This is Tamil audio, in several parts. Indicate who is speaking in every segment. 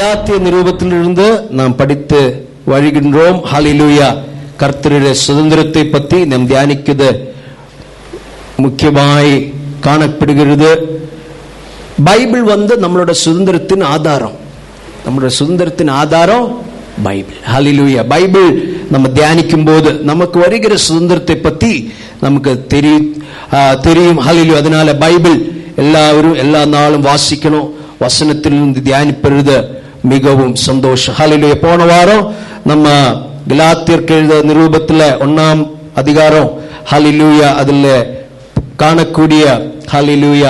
Speaker 1: கலாத்திய நிரூபத்திலிருந்து நாம் படித்து வருகின்றோம் ஹalleluya கர்த்தருடைய சுதந்திரத்தை பற்றி நாம் தியானிக்குது முக்கியமாய் காணப்படுகிறது பைபிள் வந்து நம்மளோட சுதந்திரத்தின் ஆதாரம் நம்மளோட சுதந்திரத்தின் ஆதாரம் பைபிள் ஹalleluya பைபிள் நம்ம தியானிக்கும் போது நமக்கு வருகிற சுதந்திரத்தை பத்தி நமக்கு தெரியும் தெரியும் ஹalleluya அதனால பைபிள் எல்லாரும் எல்லா நாளும் வாசிக்கணும் வசனத்திலிருந்து தியானிப்பது மிகவும் சந்தோஷம் ஹalleluya போன வாரம் நம்ம கலாத்தியருக்கு எழுத நிரூபத்துல ஒன்னாம் அதிகாரம் ஹalleluya அதுல காணக்கூடிய ஹalleluya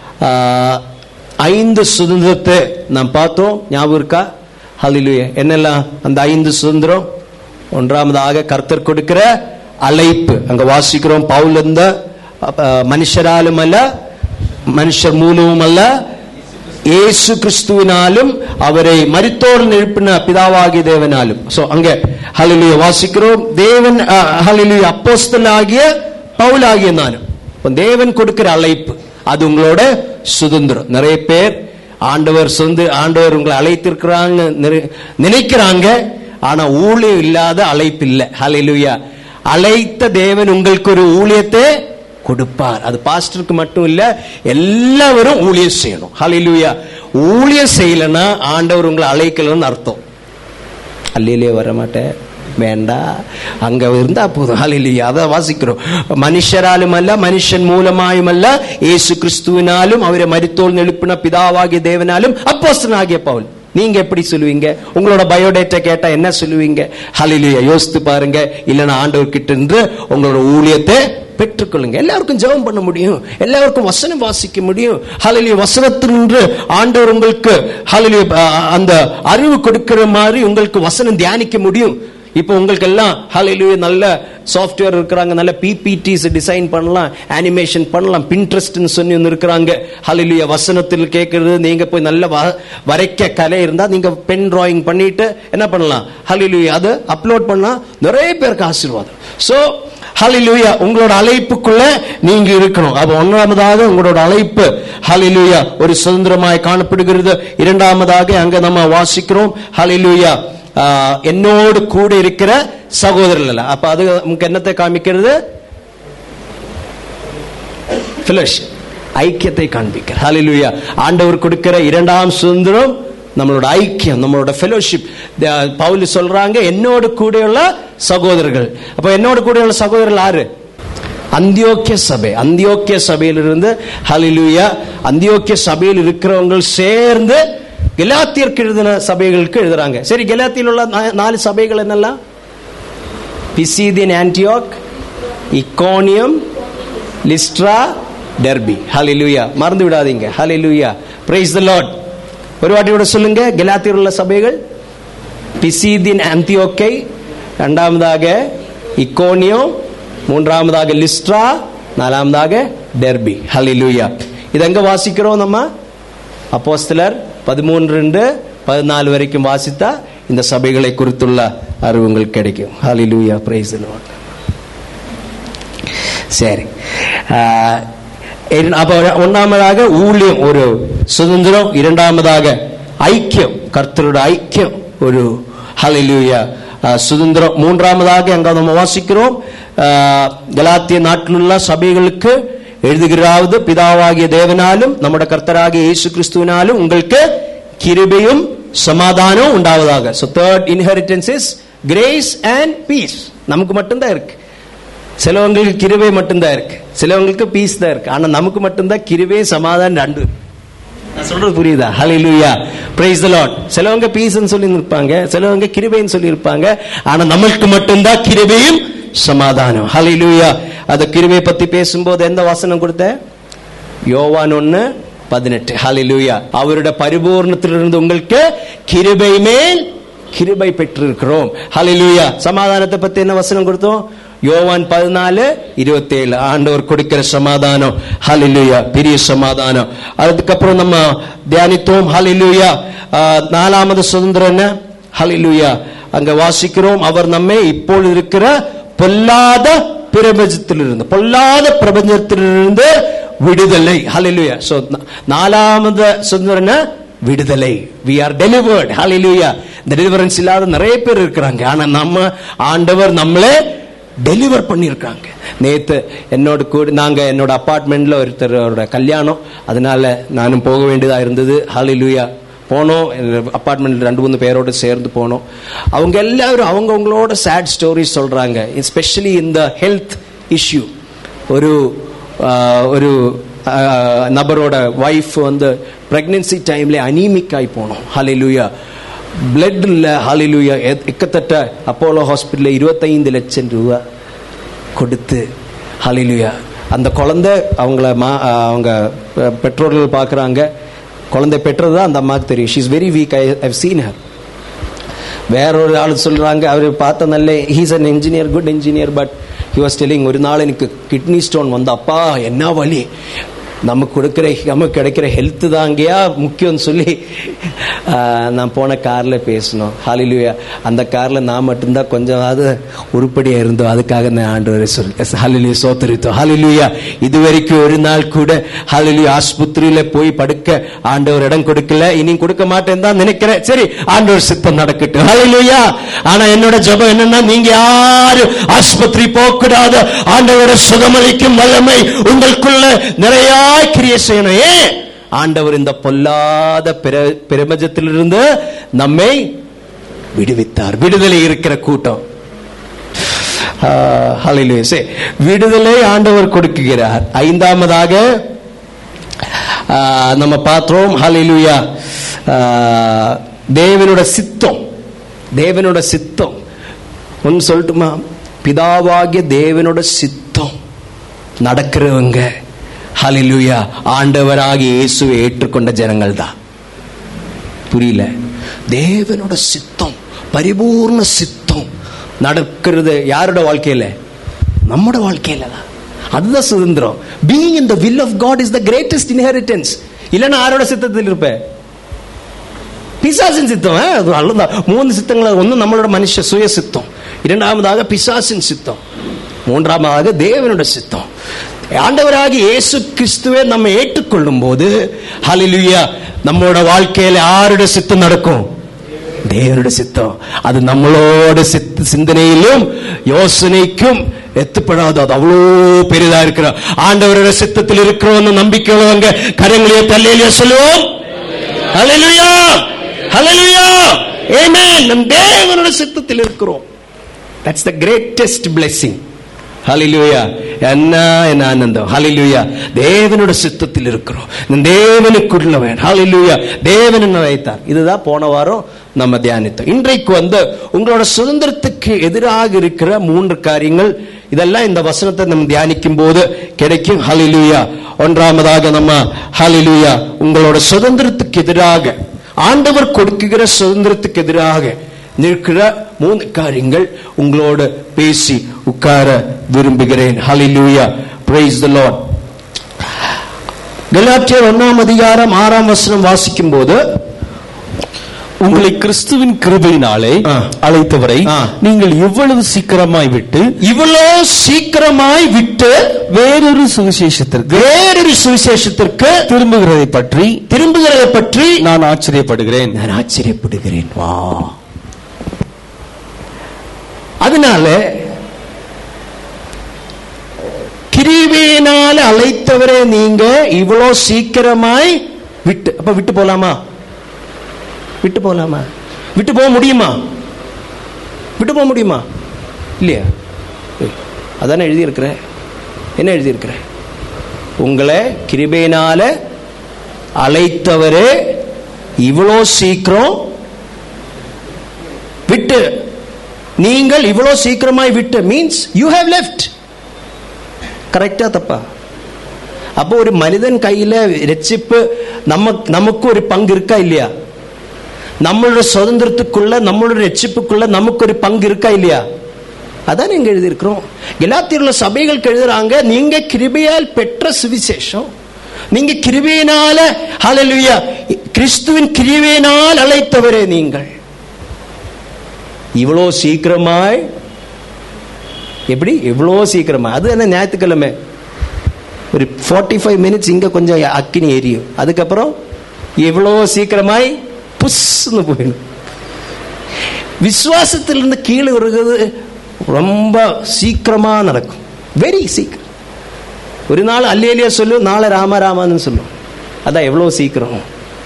Speaker 1: ஐந்து சுதந்திரத்தை நாம் பார்த்தோம் ஞாபகம் இருக்கா ஹalleluya என்னெல்லாம் அந்த ஐந்து சுதந்திரம் ஒன்றாவதாக கர்த்தர் கொடுக்கிற அழைப்பு அங்க வாசிக்கிறோம் பவுல் இருந்த மனுஷராலும் அல்ல மனுஷர் மூலமும் அல்ல இயேசு கிறிஸ்துவினாலும் அவரை மரித்தோர் எழுப்பின பிதாவாகிய தேவனாலும் சோ அங்க ஹalleluya வாசிக்கிறோம் தேவன் ஹalleluya அப்போஸ்தலனாகிய பவுல் ஆகிய நானும் தேவன் கொடுக்கிற அழைப்பு அது உங்களோட சுதந்திரம் நிறைய பேர் ஆண்டவர் சொந்த ஆண்டவர் உங்களை அழைத்திருக்கிறாங்க நினைக்கிறாங்க ஆனா ஊழியம் இல்லாத அழைப்பு இல்லை ஹalleluya அழைத்த தேவன் உங்களுக்கு ஒரு ஊழியத்தை கொடுப்பார் அது பாஸ்டருக்கு மட்டும் இல்ல எல்லாரும் ஊழியம் செய்யணும் ஹalleluya ஊழியம் செய்யலன்னா ஆண்டவர் உங்களை அழைக்கலன்னு அர்த்தம் அல்லையிலே வர மாட்டேன் வேண்டாம் அங்க இருந்தா போதும் ஹalleluya அத வாசிக்கிறோம் மனுஷராலும் அல்ல மனுஷன் மூலமாயும் அல்ல இயேசு கிறிஸ்துவினாலும் அவரை மரித்தோல் எழுப்பின பிதாவாகிய தேவனாலும் அப்போஸ்தலனாகிய பவுல் நீங்க எப்படி சொல்லுவீங்க உங்களோட பயோடேட்டா கேட்டா என்ன சொல்லுவீங்க ஹalleluya யோசித்து பாருங்க இல்லனா ஆண்டவர் கிட்ட இருந்து உங்களோட ஊழியத்தை பெற்றுக்கொள்ளுங்க எல்லாருக்கும் ஜெபம் பண்ண முடியும் எல்லாருக்கும் வசனம் வாசிக்க முடியும் ஹalleluya வசனத்தினின்று ஆண்டவர் உங்களுக்கு ஹalleluya அந்த அறிவு கொடுக்கிற மாதிரி உங்களுக்கு வசனம் தியானிக்க முடியும் இப்போ உங்களுக்கு எல்லாம் ஹalleluya நல்ல சாஃப்ட்வேர் இருக்கிறாங்க நல்ல பிபிடிஸ் டிசைன் பண்ணலாம் அனிமேஷன் பண்ணலாம் பின்ட்ரெஸ்ட்னு சொல்லி ஒன்று இருக்கிறாங்க ஹalleluya வசனத்தில் கேட்கறது நீங்க போய் நல்ல வரைக்க கலை இருந்தா நீங்க பென் டிராயிங் பண்ணிட்டு என்ன பண்ணலாம் ஹalleluya அதை அப்லோட் பண்ணா நிறைய பேருக்கு ஆசீர்வாதம் சோ ஹalleluya உங்களோட அழைப்புக்குள்ள நீங்க இருக்கணும் அப்ப ஒன்றாவதாக உங்களோட அழைப்பு ஹalleluya ஒரு சுதந்திரமாய் காணப்படுகிறது இரண்டாவதாக அங்க நம்ம வாசிக்கிறோம் ஹalleluya என்னோடு கூட இருக்கிற சகோதரர்கள் அப்ப அது நமக்கு என்னத்தை காமிக்கிறது ஐக்கியத்தை காண்பிக்கிறார் ஹalleluya ஆண்டவர் கொடுக்கிற இரண்டாம் சுதந்திரம் நம்மளோட ஐக்கியம் நம்மளோட ஃபெலோஷிப் பவுல் சொல்றாங்க என்னோடு கூடயுள்ள சகோதரர்கள் அப்ப என்னோடு கூடயுள்ள சகோதரர்கள் யாரு அந்தியோக்கிய சபை அந்தியோக்கிய சபையிலிருந்து ஹலிலுயா அந்தியோக்கிய சபையில் இருக்கிறவங்க சேர்ந்து கெலாத்தியருக்கு எழுதின சபைகளுக்கு எழுதுறாங்க சரி கெலாத்தியில் உள்ள நாலு சபைகள் என்னெல்லாம் பிசிதின் ஆன்டியோக் இக்கோனியம் லிஸ்ட்ரா டெர்பி ஹலிலுயா மறந்து விடாதீங்க ஹலிலுயா பிரைஸ் த லார்ட் ஒரு வாட்டி கூட சொல்லுங்க கெலாத்தியில் உள்ள சபைகள் பிசிதின் ஆந்தியோக்கை இரண்டாவதாக இக்கோனியம் மூன்றாவதாக லிஸ்ட்ரா நாலாவதாக டெர்பி ஹலிலுயா இது எங்க வாசிக்கிறோம் நம்ம அப்போஸ்தலர் பதிமூன்று ரெண்டு பதினாலு வரைக்கும் வாசித்தா இந்த சபைகளை குறித்துள்ள அறிவு உங்களுக்கு கிடைக்கும் ஹலிலூயா பிரைஸ் சரி அப்ப ஒன்னாமதாக ஊழியம் ஒரு சுதந்திரம் இரண்டாமதாக ஐக்கியம் கர்த்தரோட ஐக்கியம் ஒரு ஹலிலூயா சுதந்திரம் மூன்றாவதாக அங்க நம்ம வாசிக்கிறோம் கலாத்திய நாட்டிலுள்ள சபைகளுக்கு எழுதுகிறாவது பிதாவாகிய தேவனாலும் நம்முடைய கர்த்தராகிய இயேசு கிறிஸ்துவினாலும் உங்களுக்கு கிருபையும் சமாதானம் உண்டாவதாக so third inheritance is grace and peace நமக்கு மட்டும்தான் இருக்கு சிலவங்களுக்கு கிருபை மட்டும்தான் இருக்கு சிலவங்களுக்கு பீஸ் தான் இருக்கு ஆனா நமக்கு மட்டும்தான் கிருபை சமாதானம் ரெண்டு நான் சொல்றது புரியுதா ஹalleluya praise the lord சிலவங்க பீஸ்னு சொல்லி இருப்பாங்க சிலவங்க கிருபைன்னு சொல்லி இருப்பாங்க ஆனா நமக்கு மட்டும்தான் கிருபையும் சமாதானம் ஹalleluya அந்த கிருபை பத்தி பேசும்போது எந்த வசனம் கொடுத்த யோவான் ஒன்னு பதினெட்டு ஹalleluya அவருடைய பரிபூர்ணத்திலிருந்து உங்களுக்கு கிருபை மேல் கிருபை பெற்றிருக்கிறோம் ஹalleluya சமாதானத்தை பத்தி என்ன வசனம் கொடுத்தோம் யோவான் பதினாலு இருபத்தி ஏழு ஆண்டவர் கொடுக்கிற சமாதானம் ஹலிலுயா பெரிய சமாதானம் அதுக்கப்புறம் நம்ம தியானித்தோம் ஹலிலுயா நாலாவது சுதந்திரம் என்ன ஹலிலுயா அங்க வாசிக்கிறோம் அவர் நம்மை இப்பொழுது இருக்கிற பொல்லாத பிரபஞ்சத்திலிருந்து பொல்லாத பிரபஞ்சத்திலிருந்து விடுதலை ஹலிலுயா சோ நாலாவது சுதந்திரம் என்ன விடுதலை வி ஆர் டெலிவர்ட் ஹalleluya இந்த டெலிவரன்ஸ் இல்லாத நிறைய பேர் இருக்கிறாங்க ஆனா நம்ம ஆண்டவர் நம்மளே டெலிவர் பண்ணியிருக்காங்க நேத்து என்னோட கூட நாங்க என்னோட அப்பார்ட்மெண்ட்ல ஒருத்தரோட கல்யாணம் அதனால நானும் போக வேண்டியதா இருந்தது ஹalleluya போனோம் அப்பார்ட்மெண்ட் ரெண்டு மூணு பேரோட சேர்ந்து போனோம் அவங்க எல்லாரும் அவங்கவுங்களோட சேட் ஸ்டோரிஸ் சொல்றாங்க எஸ்பெஷலி இந்த ஹெல்த் இஷ்யூ ஒரு ஆஹ், ஒரு ஆஹ், நபரோட ஒய்ஃப் வந்து பிரெக்னன்சி டைம்ல அனீமிக் ஆகி போனோம் ஹalleluya பிளட் இல்லை ஹalleluya எக்கத்தட்ட அப்போலோ ஹாஸ்பிட்டலில் இருபத்தைந்து லட்சம் ரூபா கொடுத்து ஹalleluya அந்த குழந்தை அவங்கள மா அவங்க பெற்றோர்கள் பார்க்குறாங்க குழந்தை பெற்றது தான் அந்த அம்மாவுக்கு தெரியும் she is very weak I have seen her வேற ஒரு ஆள் சொல்றாங்க அவர் பார்த்த நல்ல he's an engineer good engineer but he was telling ஒரு நாள் எனக்கு கிட்னி ஸ்டோன் வந்து அப்பா என்ன வலி நமக்கு கொடுக்குற நமக்கு கிடைக்கிற ஹெல்த் தாங்கயா முக்கியம்னு சொல்லி ஆஹ், நான் போன கார்ல பேசணும் ஹாலிலுயா அந்த கார்ல நான் மட்டும்தான் கொஞ்சமாவது உருப்படியா இருந்தோம் அதுக்காக நான் ஆண்டவரை சொல்லி ஹாலிலுயா சோத்தரித்தோம் ஹாலிலுயா இது வரைக்கும் ஒரு நாள் கூட ஹாலிலுயா ஆஸ்பத்திரியில போய் படுக்க ஆண்டவர் இடம் கொடுக்கல இனி கொடுக்க மாட்டேன் தான் நினைக்கிறேன் சரி ஆண்டவர் சித்தம் நடக்கட்டும் ஹalleluya ஆனா என்னோட ஜெபம் என்னன்னா நீங்க யாரும் ஆஸ்பத்திரி போக கூடாது ஆண்டவர சுகமளிக்கும் வல்லமை உங்களுக்குள்ள நிறைய கிரியை செய்யணும் ஏன் ஆண்டவர் இந்த பொல்லாத பிர- பிரபஞ்சத்திலிருந்து நம்மை விடுவித்தார் விடுதலை இருக்கிற கூட்டம் ஆஹ், hallelujah. சரி, விடுதலை ஆண்டவர் கொடுக்குகிறார் ஐந்தாவதாக ஆஹ், நம்ம பார்த்தோம் ஹalleluya ஆஹ், தேவனோட சித்தம் தேவனோட சித்தம் ஒன்னு சொல்லட்டுமா பிதாவாகிய தேவனோட சித்தம் நடக்கிறவங்க ஹalleluya ஆண்டவராகிய இயேசுவை ஏற்றுக்கொண்ட ஜனங்கள் தான் புரியல தேவனோட சித்தம் பரிபூர்ண சித்தம் நடக்கிறது யாரோட வாழ்க்கையில நம்மோட வாழ்க்கையில தான் அதுதான் சுதந்திரம் being in the will of God is the greatest inheritance இல்லைன்னா யாரோட சித்தத்தில் இருப்ப பிசாசின் சித்தம் ஆ, அது நல்லதான் மூணு சித்தங்கள் ஒன்று நம்மளோட மனுஷ சுய சித்தம் இரண்டாவதாக பிசாசின் சித்தம் மூன்றாவதாக தேவனோட சித்தம் ஆண்டவராகிய இயேசு கிறிஸ்துவை நம்ம ஏற்றுக்கொள்ளும் போது ஹalleluya நம்மளோட வாழ்க்கையில யாரோட சித்தம் நடக்கும் தேவனுடைய சித்தம் அது நம்மளோட சித்த சிந்தனையிலும் யோசனைக்கும் எத்துப்படாது அது அவ்வளோ பெரிதா இருக்கிற ஆண்டவரோட சித்தத்தில் இருக்கிறோம் நம்பிக்கை உள்ளவங்க கரங்களையோ தள்ளையிலையோ சொல்லுவோம் ஹalleluya ஹalleluya ஆமென் நம் தேவனுடைய சித்தத்தில் இருக்கிறோம் that's the greatest blessing hallelujah என்ன என்ன ஆனந்தம் ஹalleluya தேவனோட சித்தத்தில் இருக்கிறோம் நம் தேவனுக்குள்ளவன் ஹalleluya தேவன் என்ன வைத்தார் இதுதான் போன வாரம் நம்ம தியானித்தோம் இன்றைக்கு வந்து உங்களோட சுதந்திரத்துக்கு எதிராக இருக்கிற மூன்று காரியங்கள் இதெல்லாம் இந்த வசனத்தை நம்ம தியானிக்கும் போது கிடைக்கும் ஹalleluya ஒன்றாமதாக நம்ம ஹalleluya உங்களோட சுதந்திரத்துக்கு எதிராக ஆண்டவர் கொடுக்குகிற சுதந்திரத்துக்கு எதிராக நிற்கிற மூணு காரியங்கள் உங்களோட பேசி உட்கார விரும்புகிறேன் ஹalleluya praise the lord கலாத்தியர் ஒன்னாம் அதிகாரம் ஆறாம் வசனம் வாசிக்கும் போது
Speaker 2: உங்களை கிறிஸ்துவின் கிருபையினாலே
Speaker 1: ஆ.
Speaker 2: அழைத்தவரை
Speaker 1: ஆ.
Speaker 2: நீங்கள் இவ்வளவு சீக்கிரமாய் விட்டு
Speaker 1: இவ்வளோ சீக்கிரமாய் விட்டு
Speaker 2: வேறொரு சுவிசேஷத்திற்கு
Speaker 1: வேறொரு சுவிசேஷத்திற்கு
Speaker 2: திரும்புகிறதை பற்றி
Speaker 1: திரும்புகிறதை பற்றி
Speaker 2: நான் ஆச்சரியப்படுகிறேன்
Speaker 1: நான் ஆச்சரியப்படுகிறேன் வா அதனால கிருபையினால அழைத்தவரே நீங்க இவ்வளோ சீக்கிரமாய் விட்டு அப்ப விட்டு போலாமா விட்டு போலாமா விட்டு போக முடியுமா விட்டு போக முடியுமா இல்லையா ஏய், அதானே எழுதியிருக்கிறேன் என்ன எழுதியிருக்கிறேன் உங்களை கிருபையினால அழைத்தவரே இவ்வளோ சீக்கிரம் விட்டு நீங்கள் இவ்வளோ சீக்கிரமாய் விட்டு மீன்ஸ் யூ ஹேவ் லெஃப்ட் கரெக்டா தப்பா அப்போ ஒரு மனிதன் கையில ரட்சிப்பு நம்ம நமக்கு ஒரு பங்கு இருக்கா இல்லையா நம்மளோட சுதந்திரத்துக்குள்ள நம்மளோட ரட்சிப்புக்குள்ள நமக்கு ஒரு பங்கு இருக்கா இல்லையா அதான் நீங்க எழுதியிருக்கிறோம் எல்லாத்தியுள்ள சபைகளுக்கு எழுதுறாங்க நீங்க கிருபையால் பெற்ற சுவிசேஷம் நீங்க கிருபையினால ஹalleluya கிறிஸ்துவின் கிருபையினால் அழைத்தவரே நீங்கள் இவ்வளோ சீக்கிரமாய் எப்படி எவ்வளோ சீக்கிரமா அது என்ன ஞாயிற்றுக்கிழமை ஒரு ஃபார்ட்டி ஃபைவ் மினிட்ஸ் இங்கே கொஞ்சம் அக்கினி எரியும் அதுக்கப்புறம் எவ்வளோ சீக்கிரமாய் புஷ்னு போயிடும் விசுவாசத்திலிருந்து கீழே வருகிறது ரொம்ப சீக்கிரமா நடக்கும் வெரி சீக்கிரம் ஒரு நாள் அல்லேலியா சொல்லு நாளை ராம ராமான்னு சொல்லும் அதான் எவ்வளவு சீக்கிரம்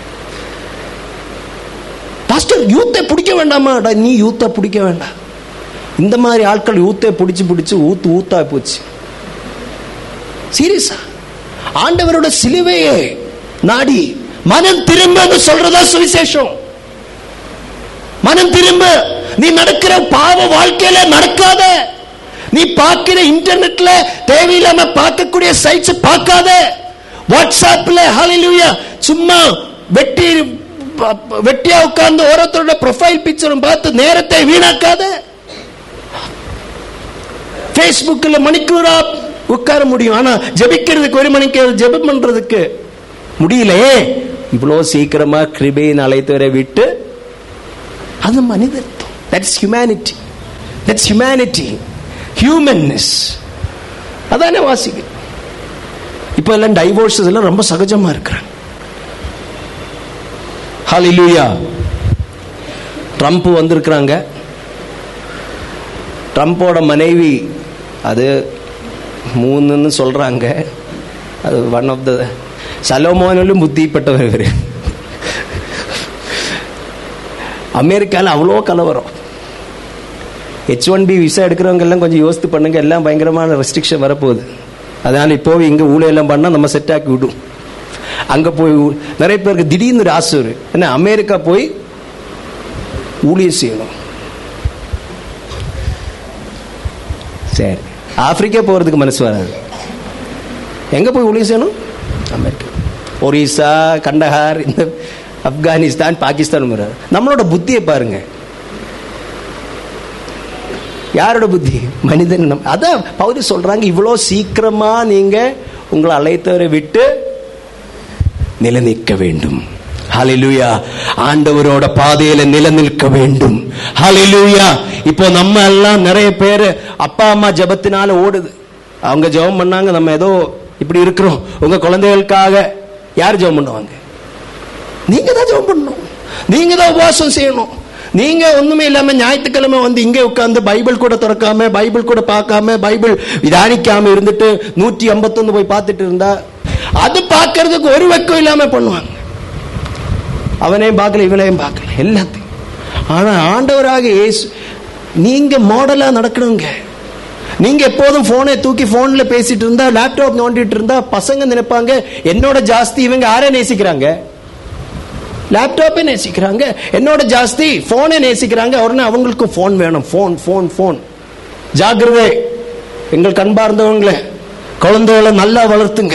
Speaker 1: பாஸ்டர் யூத்தை பிடிக்க வேண்டாமாடா நீ யூத்தை பிடிக்க வேண்டாம் இந்த மாதிரி ஆட்கள் யூத்தை பிடிச்சு பிடிச்சு ஊத்து ஊத்தா போச்சு சீரியஸா ஆண்டவரோட சிலுவையை நாடி மனம் திரும்பன்னு சொல்றதா சுவிசேஷம் மனம் திரும்ப நீ நடக்கிற பாவ வாழ்க்கையில நடக்காத நீ பார்க்கிற இன்டர்நெட்ல தேவையில்லாம பார்க்கக்கூடிய சைட்ஸ் பார்க்காத வாட்ஸ்அப்ல ஹalleluya சும்மா வெட்டி ப- ப- வெட்டியா உட்கார்ந்து ஒருத்தரோட ப்ரொஃபைல் பிக்சரும் பார்த்து நேரத்தை வீணாக்காத Facebookல மணிக்கூரா உட்கார முடியும் ஆனா ஜெபிக்கிறதுக்கு ஒரு மணிக்கு ஜெபம் பண்றதுக்கு முடியலையே இவ்வளவு சீக்கிரமா கிருபையின் அழைத்தவரை விட்டு அது மனிதத்துவம் that's humanity that's humanity humanness அதானே வாசிக்க இப்போ எல்லாம் டைவோர்ஸஸ் எல்லாம் ரொம்ப சகஜமா இருக்கிறாங்க ஹalleluya ட்ரம்ப் வந்திருக்கிறாங்க ட்ரம்ப்போட மனைவி அது மூணுன்னு சொல்றாங்க அது ஒன் ஆஃப் த சலோமோனிலும் புத்திப்பட்டவர் இவர் அமெரிக்காவில் அவ்வளோ கலவரம் ஹெச் ஒன் பி விசா எடுக்கிறவங்க எல்லாம் கொஞ்சம் யோசித்து பண்ணுங்க எல்லாம் பயங்கரமான ரெஸ்ட்ரிக்ஷன் வரப்போகுது அதனால இப்போ இங்கே ஊழியெல்லாம் பண்ணால் நம்ம செட் ஆக்கி விடும் அங்கே போய் ஊ- நிறைய பேருக்கு திடீர்னு ஒரு ஆசை வரும் என்ன அமெரிக்கா போய் ஊழியம் செய்யணும் சரி ஆப்பிரிக்கா போகிறதுக்கு மனசு வராது எங்கே போய் ஊழியம் செய்யணும் அமெரிக்கா ஒரிசா கண்டஹார் இந்த ஆப்கானிஸ்தான் பாகிஸ்தான் வராது நம்மளோட புத்தியை பாருங்க யாரோட புத்தி மனிதன் நம்- அதான் பௌரி சொல்றாங்க இவ்வளோ சீக்கிரமா நீங்க உங்களை அழைத்தவரை விட்டு நிலைநிற்க வேண்டும் ஹalleluya ஆண்டவரோட பாதையில நிலைநிற்க வேண்டும் ஹalleluya இப்போ நம்ம எல்லாம் நிறைய பேர் அப்பா அம்மா ஜெபத்தினால ஓடுது அவங்க ஜெபம் பண்ணாங்க நம்ம ஏதோ இப்படி இருக்கிறோம் உங்க குழந்தைகளுக்காக யார் ஜெபம் பண்ணுவாங்க நீங்க தான் ஜெபம் பண்ணணும் நீங்க தான் உபவாசம் செய்யணும் நீங்க ஒண்ணுமே இல்லாம ஞாயிற்றுக்கிழமை வந்து இங்க உட்கார்ந்து பைபிள் கூட திறக்காம பைபிள் கூட பார்க்காம பைபிள் விதானிக்காம இருந்துட்டு நூற்றி ஐம்பத்தொன்னு போய் பார்த்துட்டு இருந்தா அது பார்க்கறதுக்கு ஒரு வெக்கம் இல்லாம பண்ணுவாங்க அவனையும் பார்க்கல இவனையும் பார்க்கல எல்லாத்தையும் ஆனா ஆண்டவராக இயேசு நீங்க மாடலா நடக்கணுங்க நீங்க எப்போதும் போனை தூக்கி போன்ல பேசிட்டு இருந்தா லேப்டாப் நோண்டிட்டு இருந்தா பசங்க நினைப்பாங்க என்னோட ஜாஸ்தி இவங்க யாரை நேசிக்கிறாங்க லேப்டாப்பை நேசிக்கிறாங்க என்னோட ஜாஸ்தி போனை நேசிக்கிறாங்க உடனே அவங்களுக்கும் போன் வேணும் போன் போன் போன் ஜாக்கிரதை எங்கள் கண்பார்ந்தவங்களே குழந்தைகளை நல்லா வளர்த்துங்க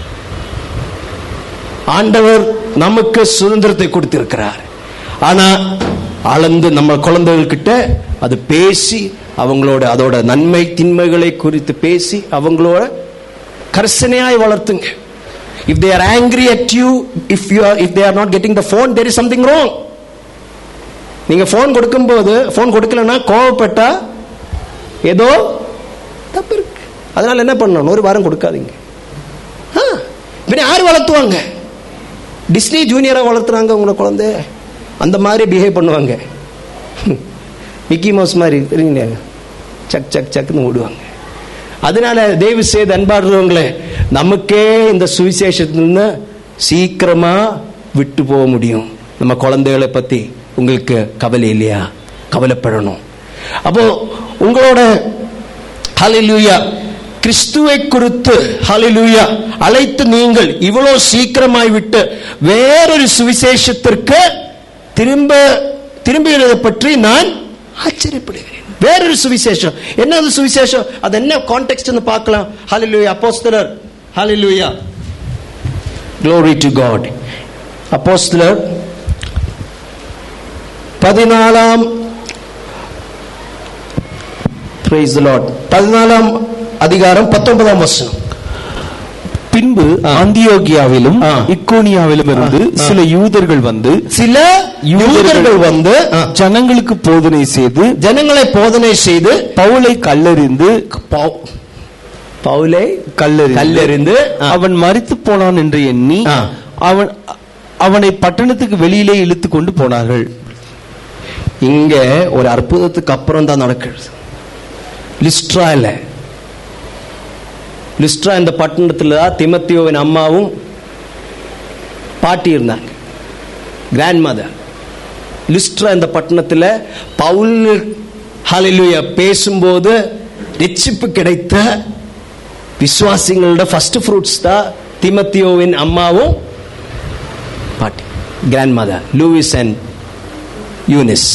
Speaker 1: ஆண்டவர் நமக்கு சுதந்திரத்தை கொடுத்திருக்கிறார் ஆனா அளந்து நம்ம குழந்தைகள்கிட்ட அது பேசி அவங்களோட அதோட நன்மை தின்மைகளை குறித்து பேசி அவங்களோட கர்சனையாய் வளர்த்துங்க if they are angry at you if you are if they are not getting the phone there is something wrong நீங்க போன் கொடுக்கும்போது போன் கொடுக்கலன்னா கோவப்பட்டா ஏதோ தப்பு இருக்கு அதனால என்ன பண்ணணும் ஒரு வாரம் கொடுக்காதீங்க ஆ, பின்ன யார் வளர்த்துவாங்க டிஸ்னி ஜூனியரா வளர்த்துறாங்க உங்களை குழந்தை அந்த மாதிரி பிஹேவ் பண்ணுவாங்க மிக்கி மவுஸ் மாதிரி தெரியுங்களா சக் சக் சக்னு ஓடுவாங்க அதனால தயவு செய்து அன்பாடுறவங்களே நமக்கே இந்த சுவிசேஷத்துல சீக்கிரமா விட்டு போக முடியும் நம்ம குழந்தைகளை பத்தி உங்களுக்கு கவலை இல்லையா கவலைப்படணும் அப்போ உங்களோட ஹalleluya கிறிஸ்துவை குறித்து ஹalleluya அழைத்து நீங்கள் இவ்வளவு சீக்கிரமாய் விட்டு வேறொரு சுவிசேஷத்திற்கு திரும்ப திரும்பியதை பற்றி நான் ஆச்சரியப்படுகிறேன் வேறொரு சுவிசேஷம் என்னது சுவிசேஷம் அது என்ன கான்டெக்ட்னு பார்க்கலாம் ஹalleluya அப்போஸ்தலர் ஹalleluya glory to god அப்போஸ்தலர் பதினாலாம் praise the lord பதினாலாம் அதிகாரம் பத்தொன்பதாம் வசனம்
Speaker 2: பின்பு அந்தியோகியாவிலும்
Speaker 1: ஆ.
Speaker 2: இக்கோனியாவிலும் இருந்து
Speaker 1: ஆ.
Speaker 2: சில யூதர்கள் வந்து
Speaker 1: சில யூதர்கள் வந்து ஆ,
Speaker 2: ஜனங்களுக்கு போதனை செய்து
Speaker 1: ஜனங்களை போதனை செய்து
Speaker 2: பவுலை கல்லறிந்து
Speaker 1: பவு- பவுலை
Speaker 2: கல்லறிந்து
Speaker 1: கல்லெறிந்து ஆ.
Speaker 2: அவன் மரித்து போனான் என்று எண்ணி
Speaker 1: ஆ.
Speaker 2: அவன் அவனை பட்டணத்துக்கு வெளியிலே இழுத்து கொண்டு போனார்கள்
Speaker 1: இங்க ஒரு அற்புதத்துக்கு அப்புறம் தான் நடக்குது லிஸ்ட்ரா இல்ல லிஸ்ட்ரா இந்த பட்டணத்துல தான் திமத்தியோவின் அம்மாவும் பாட்டி இருந்தாங்க கிராண்ட் மதர் லிஸ்ட்ரா இந்த பட்டணத்துல பவுல் ஹalleluya பேசும்போது ரட்சிப்பு கிடைத்த விசுவாசிகளோட ஃபர்ஸ்ட் ஃப்ரூட்ஸ் தான் திமத்தியோவின் அம்மாவும் பாட்டி grandmother Lois and Eunice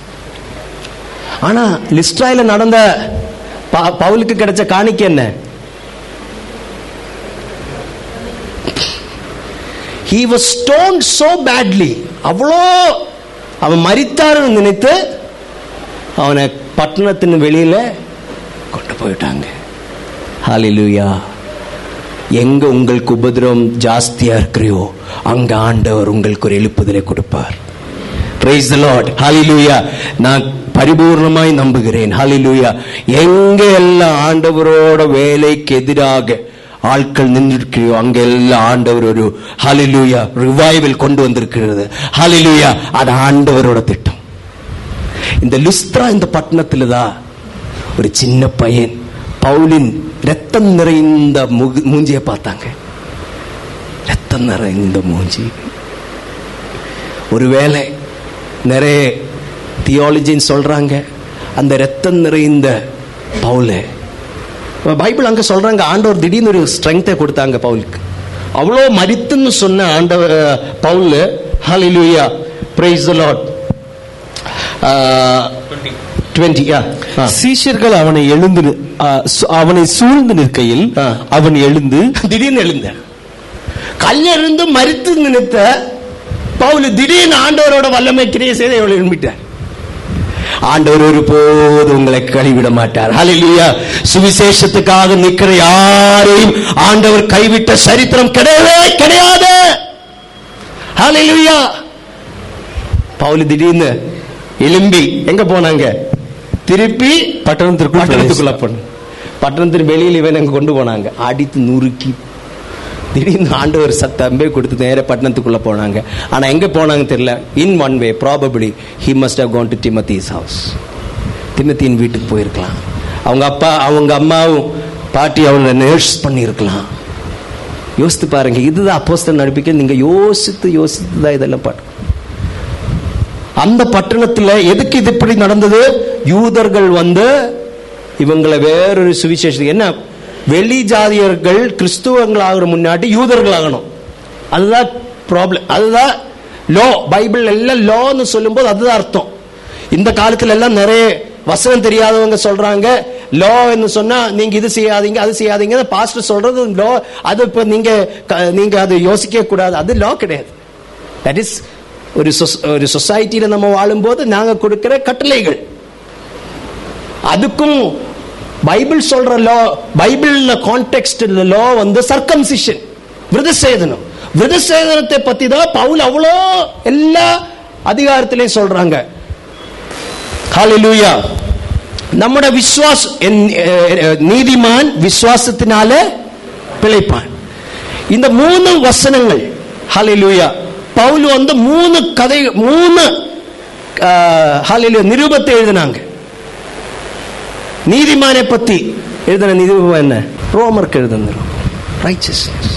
Speaker 1: ஆனா லிஸ்ட்ராயில நடந்த ப- பவுலுக்கு கிடைச்ச காணிக்கை என்ன he was stoned so badly அவ்வளோ அவன் மரித்தாருன்னு நினைத்து அவனை பட்டணத்தின் வெளியில கொண்டு போயிட்டாங்க ஹalleluya எங்க உங்களுக்கு உபதிரவம் ஜாஸ்தியா இருக்கிறியோ அங்க ஆண்டவர் உங்களுக்கு ஒரு எழுப்புதலை கொடுப்பார் பிரைஸ் தி லார்ட் ஹalleluya நான் பரிபூர்ணமாய் நம்புகிறேன் ஹalleluya எங்க எல்லாம் ஆண்டவரோட வேலைக்கு எதிராக ஆட்கள் நின்றிருக்கையோ அங்க எல்லாம் ஆண்டவர் ஒரு ஹalleluya ரிவைவல் கொண்டு வந்திருக்கிறது ஹalleluya அது ஆண்டவரோட திட்டம் இந்த லுஸ்த்ரா இந்த பட்டணத்துல தான் ஒரு சின்ன பையன் பவுலின் ரத்தம் நிறைந்த முகு- மூஞ்சியை பார்த்தாங்க ரத்தம் நிறைந்த மூஞ்சி ஒருவேளை நிறைய தியாலஜின்னு சொல்றாங்க அந்த ரத்தம் நிறைந்த பவுல பைபிள் அங்க சொல்றாங்க ஆண்டவர் திடீர்னு ஒரு ஸ்ட்ரென்த்தை கொடுத்தாங்க பவுலுக்கு அவ்வளோ மரித்துன்னு சொன்ன ஆண்டவர் Paul hallelujah praise the lord twenty
Speaker 2: சீஷர்கள் அவனை எழுந்து நி- ஆ, சு- அவனை சூழ்ந்து நிற்கையில்
Speaker 1: ஆ.
Speaker 2: அவன் எழுந்து
Speaker 1: திடீர்னு எழுந்த கல்லிருந்து மரித்து நினைத்த பவுல் திடீர்னு ஆண்டவரோட வல்லமை கிரியை செய்து எவ்வளவு எழும்பிட்டார் ஆண்டவர் ஒருபோது உங்களை கைவிட மாட்டார் ஹalleluya சுவிசேஷத்துக்காக நிக்கிற யாரையும் ஆண்டவர் கைவிட்ட சரித்திரம் கிடையவே கிடையாது ஹalleluya பவுல் திடீர்னு எழும்பி எங்க போனாங்க திருப்பி
Speaker 2: பட்டணத்திற்குள்
Speaker 1: பட்டணத்துக்குள்ள போன பட்டணத்தின் வெளியில் இவன் அங்க கொண்டு போனாங்க அடித்து நுறுக்கி திடீர்னு ஆண்டவர் சத்தம்பே கொடுத்து நேர பட்டணத்துக்குள்ள போனாங்க ஆனா எங்க போனாங்க தெரியல in one way probably he must have gone to timothy's house திமத்தியின் வீட்டுக்கு போயிருக்கலாம் அவங்க அப்பா அவங்க அம்மாவும் பாட்டி அவங்கள நர்ஸ் பண்ணியிருக்கலாம் யோசித்து பாருங்க இதுதான் அப்போஸ்தலர் நடிப்பிக்க நீங்க யோசித்து யோசித்து தான் இதெல்லாம் பாட்டு அந்த பட்டணத்துல எதுக்கு இது இப்படி நடந்தது யூதர்கள் வந்து இவங்களை வேறொரு சுவிசேஷம் என்ன வெளி ஜாதியர்கள் கிறிஸ்துவங்கள் ஆகிற முன்னாடி யூதர்கள் ஆகணும் அதுதான் ப்ராப்ளம் அதுதான் லோ பைபிள் எல்லாம் லோன்னு சொல்லும்போது அதுதான் அர்த்தம் இந்த காலத்துல எல்லாம் நிறைய வசனம் தெரியாதவங்க சொல்றாங்க லோ என்று சொன்னா நீங்க இது செய்யாதீங்க அது செய்யாதீங்க பாஸ்டர் சொல்றது லோ அது இப்ப நீங்க க- நீங்க அது யோசிக்க கூடாது அது லோ கிடையாது தட் இஸ் ஒரு சொஸ்- ஒரு சொசைட்டியில நம்ம வாழும்போது நாங்க கொடுக்கிற கட்டளைகள் அதுக்கும் பைபிள் சொல்ற லா பைபிள்ல கான்டெக்ஸ்ட் லா வந்து சர்க்கம்சிஷன் விருதசேதனம் விருதசேதனத்தை பத்தி தான் பவுல் அவ்வளோ எல்லா அதிகாரத்திலையும் சொல்றாங்க ஹalleluya நம்முடைய விசுவாஸ் என்- அஹ், அஹ், நீதிமான் விசுவாசத்தினால பிழைப்பான் இந்த மூணு வசனங்கள் ஹalleluya பவுல் வந்து மூணு கதை மூணு அஹ், ஹalleluya நிருபத்தை எழுதினாங்க நீதிமானை பத்தி எழுதின நிரூபம் என்ன ரோமருக்கு எழுதின ரைச்சஸ்னஸ்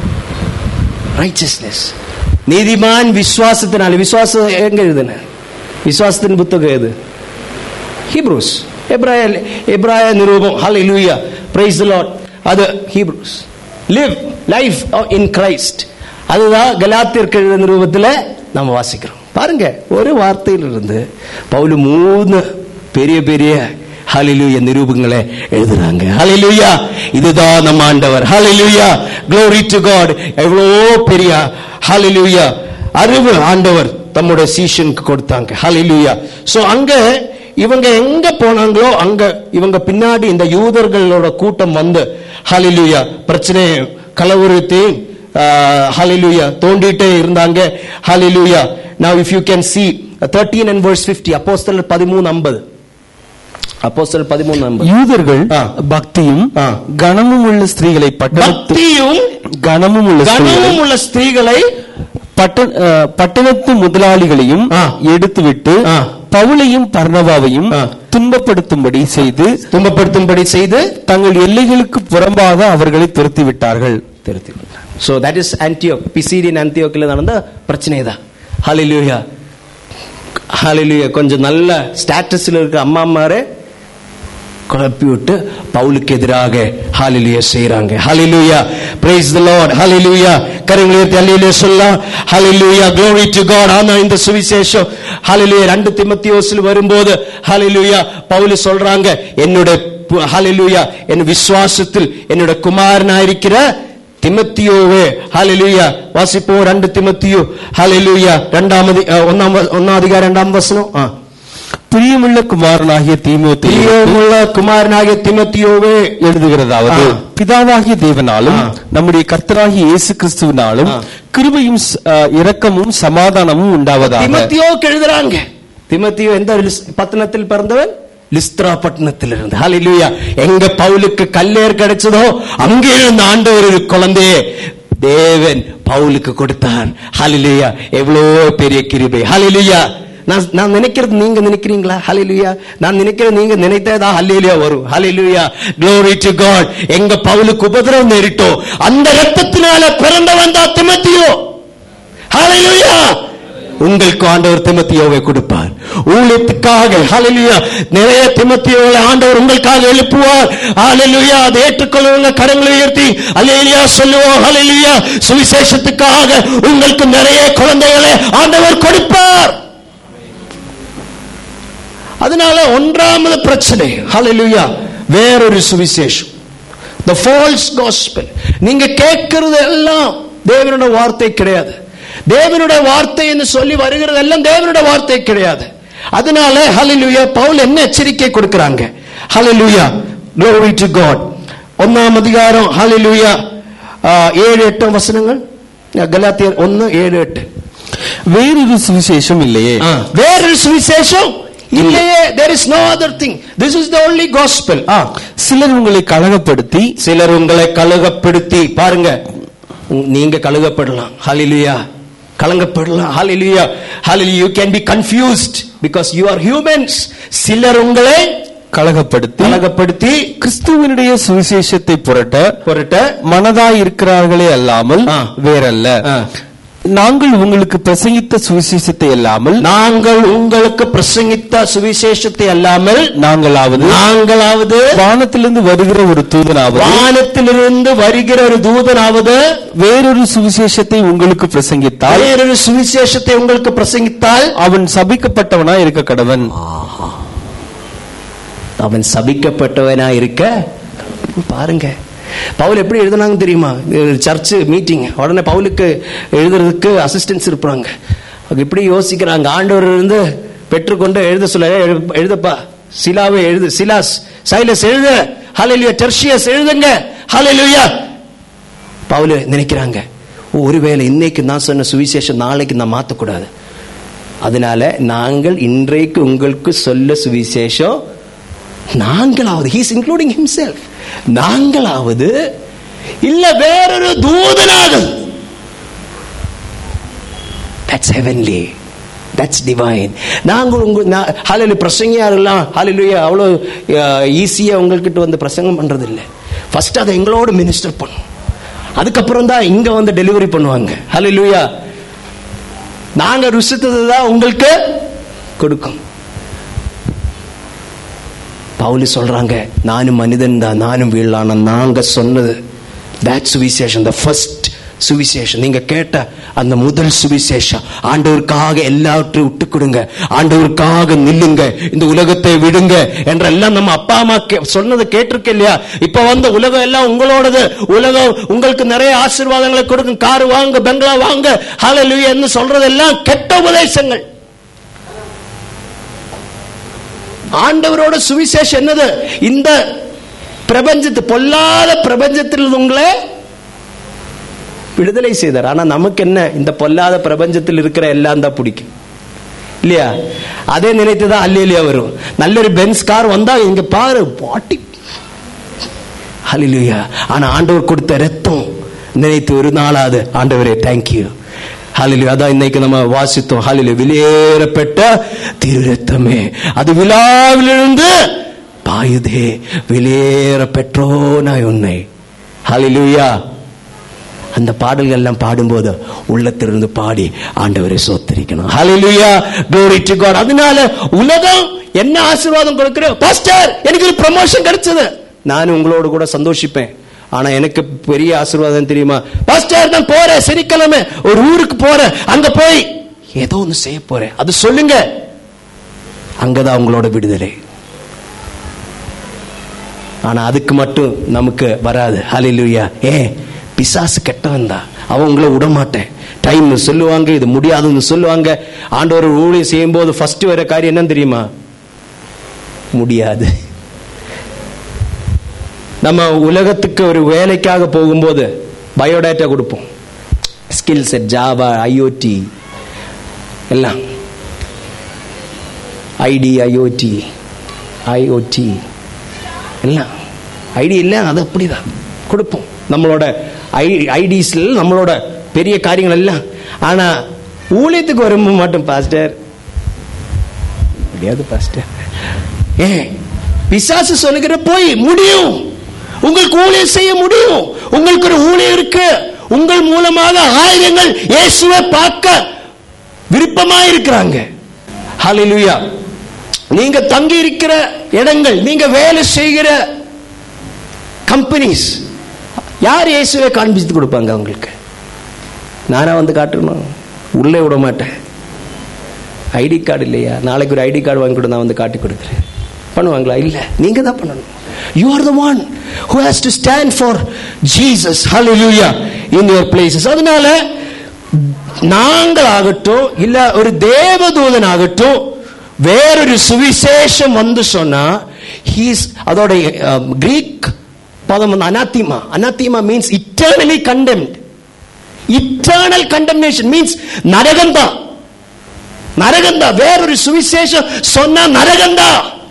Speaker 1: ரைச்சஸ்னஸ் நீதிமான் விசுவாசத்தினால விசுவாசம் எங்க எழுதின விசுவாசத்தின் புத்தகம் எது ஹீப்ரூஸ் எப்ராய எப்ராய நிரூபம் ஹalleluya praise the lord அது Hebrews live life in Christ அதுதான் கலாத்தியருக்கு எழுதின நிரூபத்தில் நம்ம வாசிக்கிறோம் பாருங்க ஒரு வார்த்தையிலிருந்து பவுல் மூணு பெரிய பெரிய ஹalleluya நிரூபங்களை எழுதுறாங்க ஹalleluya இதுதான் நம்ம ஆண்டவர் ஹalleluya glory to god எவ்வளோ பெரிய ஹalleluya அறிவு ஆண்டவர் தம்முடைய சீஷனுக்கு கொடுத்தாங்க ஹalleluya சோ அங்க இவங்க எங்க போனாங்களோ அங்க இவங்க பின்னாடி இந்த யூதர்களோட கூட்டம் வந்து ஹalleluya பிரச்சனை கலவரத்தை ஹalleluya தோண்டிட்டே இருந்தாங்க ஹalleluya now if you can see uh, 13 and verse 50 அப்போஸ்தலர் 13 50 அப்போஸ்தலர் 13 50
Speaker 2: யூதர்கள்
Speaker 1: ஆ.
Speaker 2: பக்தியும்
Speaker 1: ஆ.
Speaker 2: கனமும் உள்ள ஸ்திரீகளை பட்டணத்து
Speaker 1: பக்தியும்
Speaker 2: கனமும் உள்ள ஸ்திரீகளை
Speaker 1: கனமும் உள்ள ஸ்திரீகளை
Speaker 2: பட்ட அஹ், பட்டணத்து முதலாளிகளையும்
Speaker 1: ஆ.
Speaker 2: எடுத்துவிட்டு
Speaker 1: ஆ.
Speaker 2: பவுலையும் பர்னபாவையும்
Speaker 1: ஆ.
Speaker 2: துன்பப்படுத்தும்படி செய்து
Speaker 1: துன்பப்படுத்தும்படி செய்து
Speaker 2: தங்கள் எல்லைகளுக்கு புறம்பாக அவர்களை துரத்தி விட்டார்கள்
Speaker 1: திருத்தி so that is Antioch Pisidian ஆன்டியோக்கில் நடந்த பிரச்சனை தான் ஹலிலூயா ஹலிலூயா கொஞ்சம் நல்ல ஸ்டேட்டஸில் இருக்கிற அம்மா அம்மாரே குழப்பி விட்டு பவுலுக்கு எதிராக ஹalleluya செய்றாங்க ஹalleluya praise the lord hallelujah கரங்களை உயர்த்தி ஹalleluya சொல்லலாம் hallelujah glory to god ஆனா இந்த சுவிசேஷம் hallelujah ரெண்டு திமத்தியோஸ்ல வரும்போது hallelujah பவுல் சொல்றாங்க என்னோட hallelujah என் விசுவாசத்தில் என்னோட குமாரனாயிருக்கிற திமத்தியோவே ஹalleluya வாசிப்போம் ரெண்டு திமத்தியோ hallelujah இரண்டாவது அஹ், ஒண்ணாம் வ- ஒண்ணாம் அதிகாரம் இரண்டாம் வசனம் ஆ
Speaker 2: பிரியமுள்ள குமாரனாகிய தீமோத்தேயு
Speaker 1: பிரியமுள்ள குமாரனாகிய திமத்தியோவே
Speaker 2: எழுதுகிறதாவது
Speaker 1: ஆ.
Speaker 2: பிதாவாகிய தேவனாலும்
Speaker 1: ஆ.
Speaker 2: நம்முடைய கர்த்தராகிய இயேசு கிறிஸ்துவினாலும்
Speaker 1: ஆ.
Speaker 2: கிருபையும் ச- அஹ், இரக்கமும் சமாதானமும் உண்டாவதாக
Speaker 1: திமத்தியோக்கு எழுதுறாங்க திமத்தியோ எந்த லிஸ்- பட்டணத்தில் பிறந்தவன் லிஸ்த்ரா பட்டணத்தில் இருந்து ஹalleluya எங்க பவுலுக்கு கல்லேர் கிடைச்சதோ அங்கே இருந்த ஆண்டவர் ஒரு குழந்தையே தேவன் பவுலுக்கு கொடுத்தார் ஹalleluya எவ்வளவு பெரிய கிருபை ஹalleluya நான் நான் நினைக்கிறது நீங்க நினைக்கிறீங்களா ஹalleluya நான் நினைக்கிறது நீங்க நினைத்ததா ஹalleluya வரும் ஹalleluya glory to god எங்க பவுலுக்கு உபத்திரவம் நேரிட்டோ அந்த ரத்தத்தினால பிறந்தவன் தான் திமத்தியோ ஹalleluya உங்களுக்கு ஆண்டவர் திமத்தியோவை கொடுப்பார் ஊழியத்துக்காக ஹalleluya நிறைய திமத்தியோவை ஆண்டவர் உங்களுக்காக எழுப்புவார் ஹalleluya அதை ஏற்றுக்கொள்ளுங்க கரங்களை உயர்த்தி ஹalleluya சொல்லுவோம் ஹalleluya சுவிசேஷத்துக்காக உங்களுக்கு நிறைய குழந்தைகளை ஆண்டவர் கொடுப்பார் அதனால ஒன்றாமது பிரச்சனை ஹalleluya வேறொரு சுவிசேஷம் the false gospel நீங்க கேட்கிறது எல்லாம் தேவனுடைய வார்த்தை கிடையாது தேவனுடைய வார்த்தை என்று சொல்லி வருகிறது எல்லாம் தேவனுடைய வார்த்தை கிடையாது அதனால ஹalleluya பவுல் என்ன எச்சரிக்கை கொடுக்கறாங்க ஹalleluya glory to god ஒன்னாம் அதிகாரம் ஹalleluya ஆ, ஏழு எட்டு வசனங்கள் கலாத்தியர் ஒன்னு ஏழு எட்டு
Speaker 2: வேறொரு சுவிசேஷம் இல்லையே
Speaker 1: ஆ. வேறொரு சுவிசேஷம் இல்லையே there is no other thing this is the only gospel ஆ
Speaker 2: சிலர் உங்களை கலகப்படுத்தி
Speaker 1: சிலர் உங்களை கழுகப்படுத்தி பாருங்க உங்க- நீங்க கழுகப்படலாம் ஹalleluya கலங்கப்படலாம் ஹalleluya hallelujah you can be confused because you are humans சிலர் உங்களை
Speaker 2: கலகப்படுத்தி
Speaker 1: கலகப்படுத்தி
Speaker 2: கிறிஸ்துவனுடைய சுவிசேஷத்தை புரட்ட
Speaker 1: பொருட்ட
Speaker 2: மனதாய் இருக்கிறார்களே அல்லாமல்
Speaker 1: ஆ.
Speaker 2: வேறல்ல
Speaker 1: ஆ.
Speaker 2: நாங்கள் உங்களுக்கு பிரசங்கித்த சுவிசேஷத்தை அல்லாமல்
Speaker 1: நாங்கள் உங்களுக்கு பிரசங்கித்த சுவிசேஷத்தை அல்லாமல்
Speaker 2: நாங்களாவது
Speaker 1: நாங்களாவது
Speaker 2: வானத்திலிருந்து வருகிற ஒரு தூதனாவது
Speaker 1: வானத்திலிருந்து வருகிற ஒரு தூதனாவது
Speaker 2: வேறொரு சுவிசேஷத்தை உங்களுக்கு பிரசங்கித்தால்
Speaker 1: வேறொரு சுவிசேஷத்தை உங்களுக்கு பிரசங்கித்தால்
Speaker 2: அவன் சபிக்கப்பட்டவனா இருக்க கடவன்
Speaker 1: அவன் சபிக்கப்பட்டவனா இருக்க பாருங்க பவுல் எப்படி எழுதுனாங்க தெரியுமா சர்ச் மீட்டிங் உடனே பவுலுக்கு எழுதுறதுக்கு அசிஸ்டன்ஸ் இருப்பாங்க அவங்க எப்படி யோசிக்கிறாங்க ஆண்டவர் இருந்து பெற்றுக்கொண்டு எழுத சொல்ல "எழு- எழுதப்பா சிலாவை எழுது சிலாஸ் சைலஸ் எழுத ஹalleluya டெர்ஷியஸ் எழுதுங்க ஹalleluya பவுல் நினைக்கிறாங்க "ஓ, ஒருவேளை இன்னைக்கு நான் சொன்ன சுவிசேஷம் நாளைக்கு நான் மாத்தக்கூடாது அதனால நாங்கள் இன்றைக்கு உங்களுக்கு சொல்ல சுவிசேஷம் நாங்களாவது ஹீஸ் இன்க்ளூடிங் himself நாங்களாவது இல்ல வேறொரு தூதனாக தட்ஸ் ஹெவன்லி தட்ஸ் டிவைன் நாங்கள் உங்க ஹாலையில் பிரசங்கியாரெல்லாம் ஹாலையிலேயே அவ்வளோ ஈஸியாக உங்கள்கிட்ட வந்து பிரசங்கம் பண்றது இல்லை ஃபர்ஸ்ட் அதை எங்களோட மினிஸ்டர் பண்ணும் அதுக்கப்புறம் தான் இங்க வந்து டெலிவரி பண்ணுவாங்க ஹalleluya நாங்க ருசித்தது தான் உங்களுக்கு கொடுக்கும் பவுலி சொல்றாங்க நானும் மனிதன் தான் நானும் வீழான நாங்க சொன்னது that சுவிசேஷம் the first சுவிசேஷம் நீங்க கேட்ட அந்த முதல் சுவிசேஷம் ஆண்டவருக்காக எல்லாவற்றையும் விட்டு கொடுங்க ஆண்டவருக்காக நில்லுங்க இந்த உலகத்தை விடுங்க என்றெல்லாம் நம்ம அப்பா அம்மா கே- சொன்னதை கேட்டிருக்க இல்லையா இப்ப வந்து உலகம் எல்லாம் உங்களோடது உலகம் உங்களுக்கு நிறைய ஆசீர்வாதங்களை கொடுக்கும் கார் வாங்க பெங்களா வாங்க ஹalleluya என்று சொல்றதெல்லாம் கெட்ட உபதேசங்கள் ஆண்டவரோட சுவிசேஷம் என்னது இந்த பிரபஞ்சத்து பொல்லாத பிரபஞ்சத்தில் உங்களை விடுதலை செய்தார் ஆனா நமக்கு என்ன இந்த பொல்லாத பிரபஞ்சத்தில் இருக்கிற எல்லாம் தான் பிடிக்கும் இல்லையா அதே நினைத்து தான் அல்லேலியா வரும் நல்ல ஒரு பென்ஸ் கார் வந்தா இங்க பாரு பாட்டி ஹalleluya ஆனா ஆண்டவர் கொடுத்த ரத்தம் நினைத்து ஒரு நாளாவது ஆண்டவரே தேங்க்யூ ஹalleluya அதான் இன்னைக்கு நம்ம வாசித்தோம் ஹalleluya விலையேறப்பட்ட திருரத்தமே அது விழாவிலிருந்து பாயுதே விலையேற பெற்றோனாய் உன்னை ஹalleluya அந்த பாடல்கள் எல்லாம் பாடும்போது உள்ளத்திலிருந்து பாடி ஆண்டவரை சோத்தரிக்கணும் ஹalleluya glory to god அதனால உலகம் என்ன ஆசீர்வாதம் கொடுக்கிற பாஸ்டர் எனக்கு ஒரு ப்ரமோஷன் கிடைச்சது நான் உங்களோடு கூட சந்தோஷிப்பேன் ஆனா எனக்கு பெரிய ஆசீர்வாதம் தெரியுமா பாஸ்டர் நான் போறேன் சனிக்கிழமை ஒரு ஊருக்கு போறேன் அங்க போய் ஏதோ ஒண்ணு செய்ய போறேன் அது சொல்லுங்க அங்கதான் உங்களோட விடுதலை ஆனா அதுக்கு மட்டும் நமக்கு வராது ஹalleluya ஏ பிசாசு கெட்டவன் தான் அவன் உங்களை விட மாட்டேன் டைம் சொல்லுவாங்க இது முடியாதுன்னு சொல்லுவாங்க ஆண்டவர் ஊழியம் செய்யும் போது ஃபர்ஸ்ட் வர காரியம் என்ன தெரியுமா முடியாது நம்ம உலகத்துக்கு ஒரு வேலைக்காக போகும்போது பயோடேட்டா கொடுப்போம் ஸ்கில் செட் ஜாவா ஐஓடி எல்லாம் ஐடி ஐஓடி ஐஓடி எல்லாம் ஐடி இல்லை அது அப்படிதான் கொடுப்போம் நம்மளோட ஐ ஐடிஸ்ல நம்மளோட பெரிய காரியங்கள் எல்லாம் ஆனா ஊழியத்துக்கு வரும்போது மட்டும் பாஸ்டர் முடியாது பாஸ்டர் ஏ பிசாசு சொல்லுகிற போய் முடியும் உங்களுக்கு ஊழியம் செய்ய முடியும் உங்களுக்கு ஒரு ஊழியம் இருக்கு உங்கள் மூலமாக ஆயிரங்கள் இயேசுவை பார்க்க விருப்பமா இருக்கிறாங்க ஹalleluya நீங்க தங்கி இருக்கிற இடங்கள் நீங்க வேலை செய்கிற கம்பெனிஸ் யார் இயேசுவை காண்பித்து கொடுப்பாங்க அவங்களுக்கு நானா வந்து காட்டணும் உள்ளே விட மாட்டேன் ஐடி கார்டு இல்லையா நாளைக்கு ஒரு ஐடி கார்டு வாங்கி கொடு நான் வந்து காட்டி கொடுக்குறேன் பண்ணுவாங்களா இல்ல நீங்க தான் பண்ணணும் you are the one who has to stand for Jesus hallelujah in your places அதனால நாங்கள் ஆகட்டும் இல்ல ஒரு தேவதூதன் ஆகட்டும் வேறொரு சுவிசேஷம் வந்து சொன்னா ஹீஸ் அதோட கிரீக் பதம் வந்து anathema anathema means eternally condemned eternal condemnation means நரகந்தா நரகந்தா வேறொரு சுவிசேஷம் சொன்னா நரகந்தா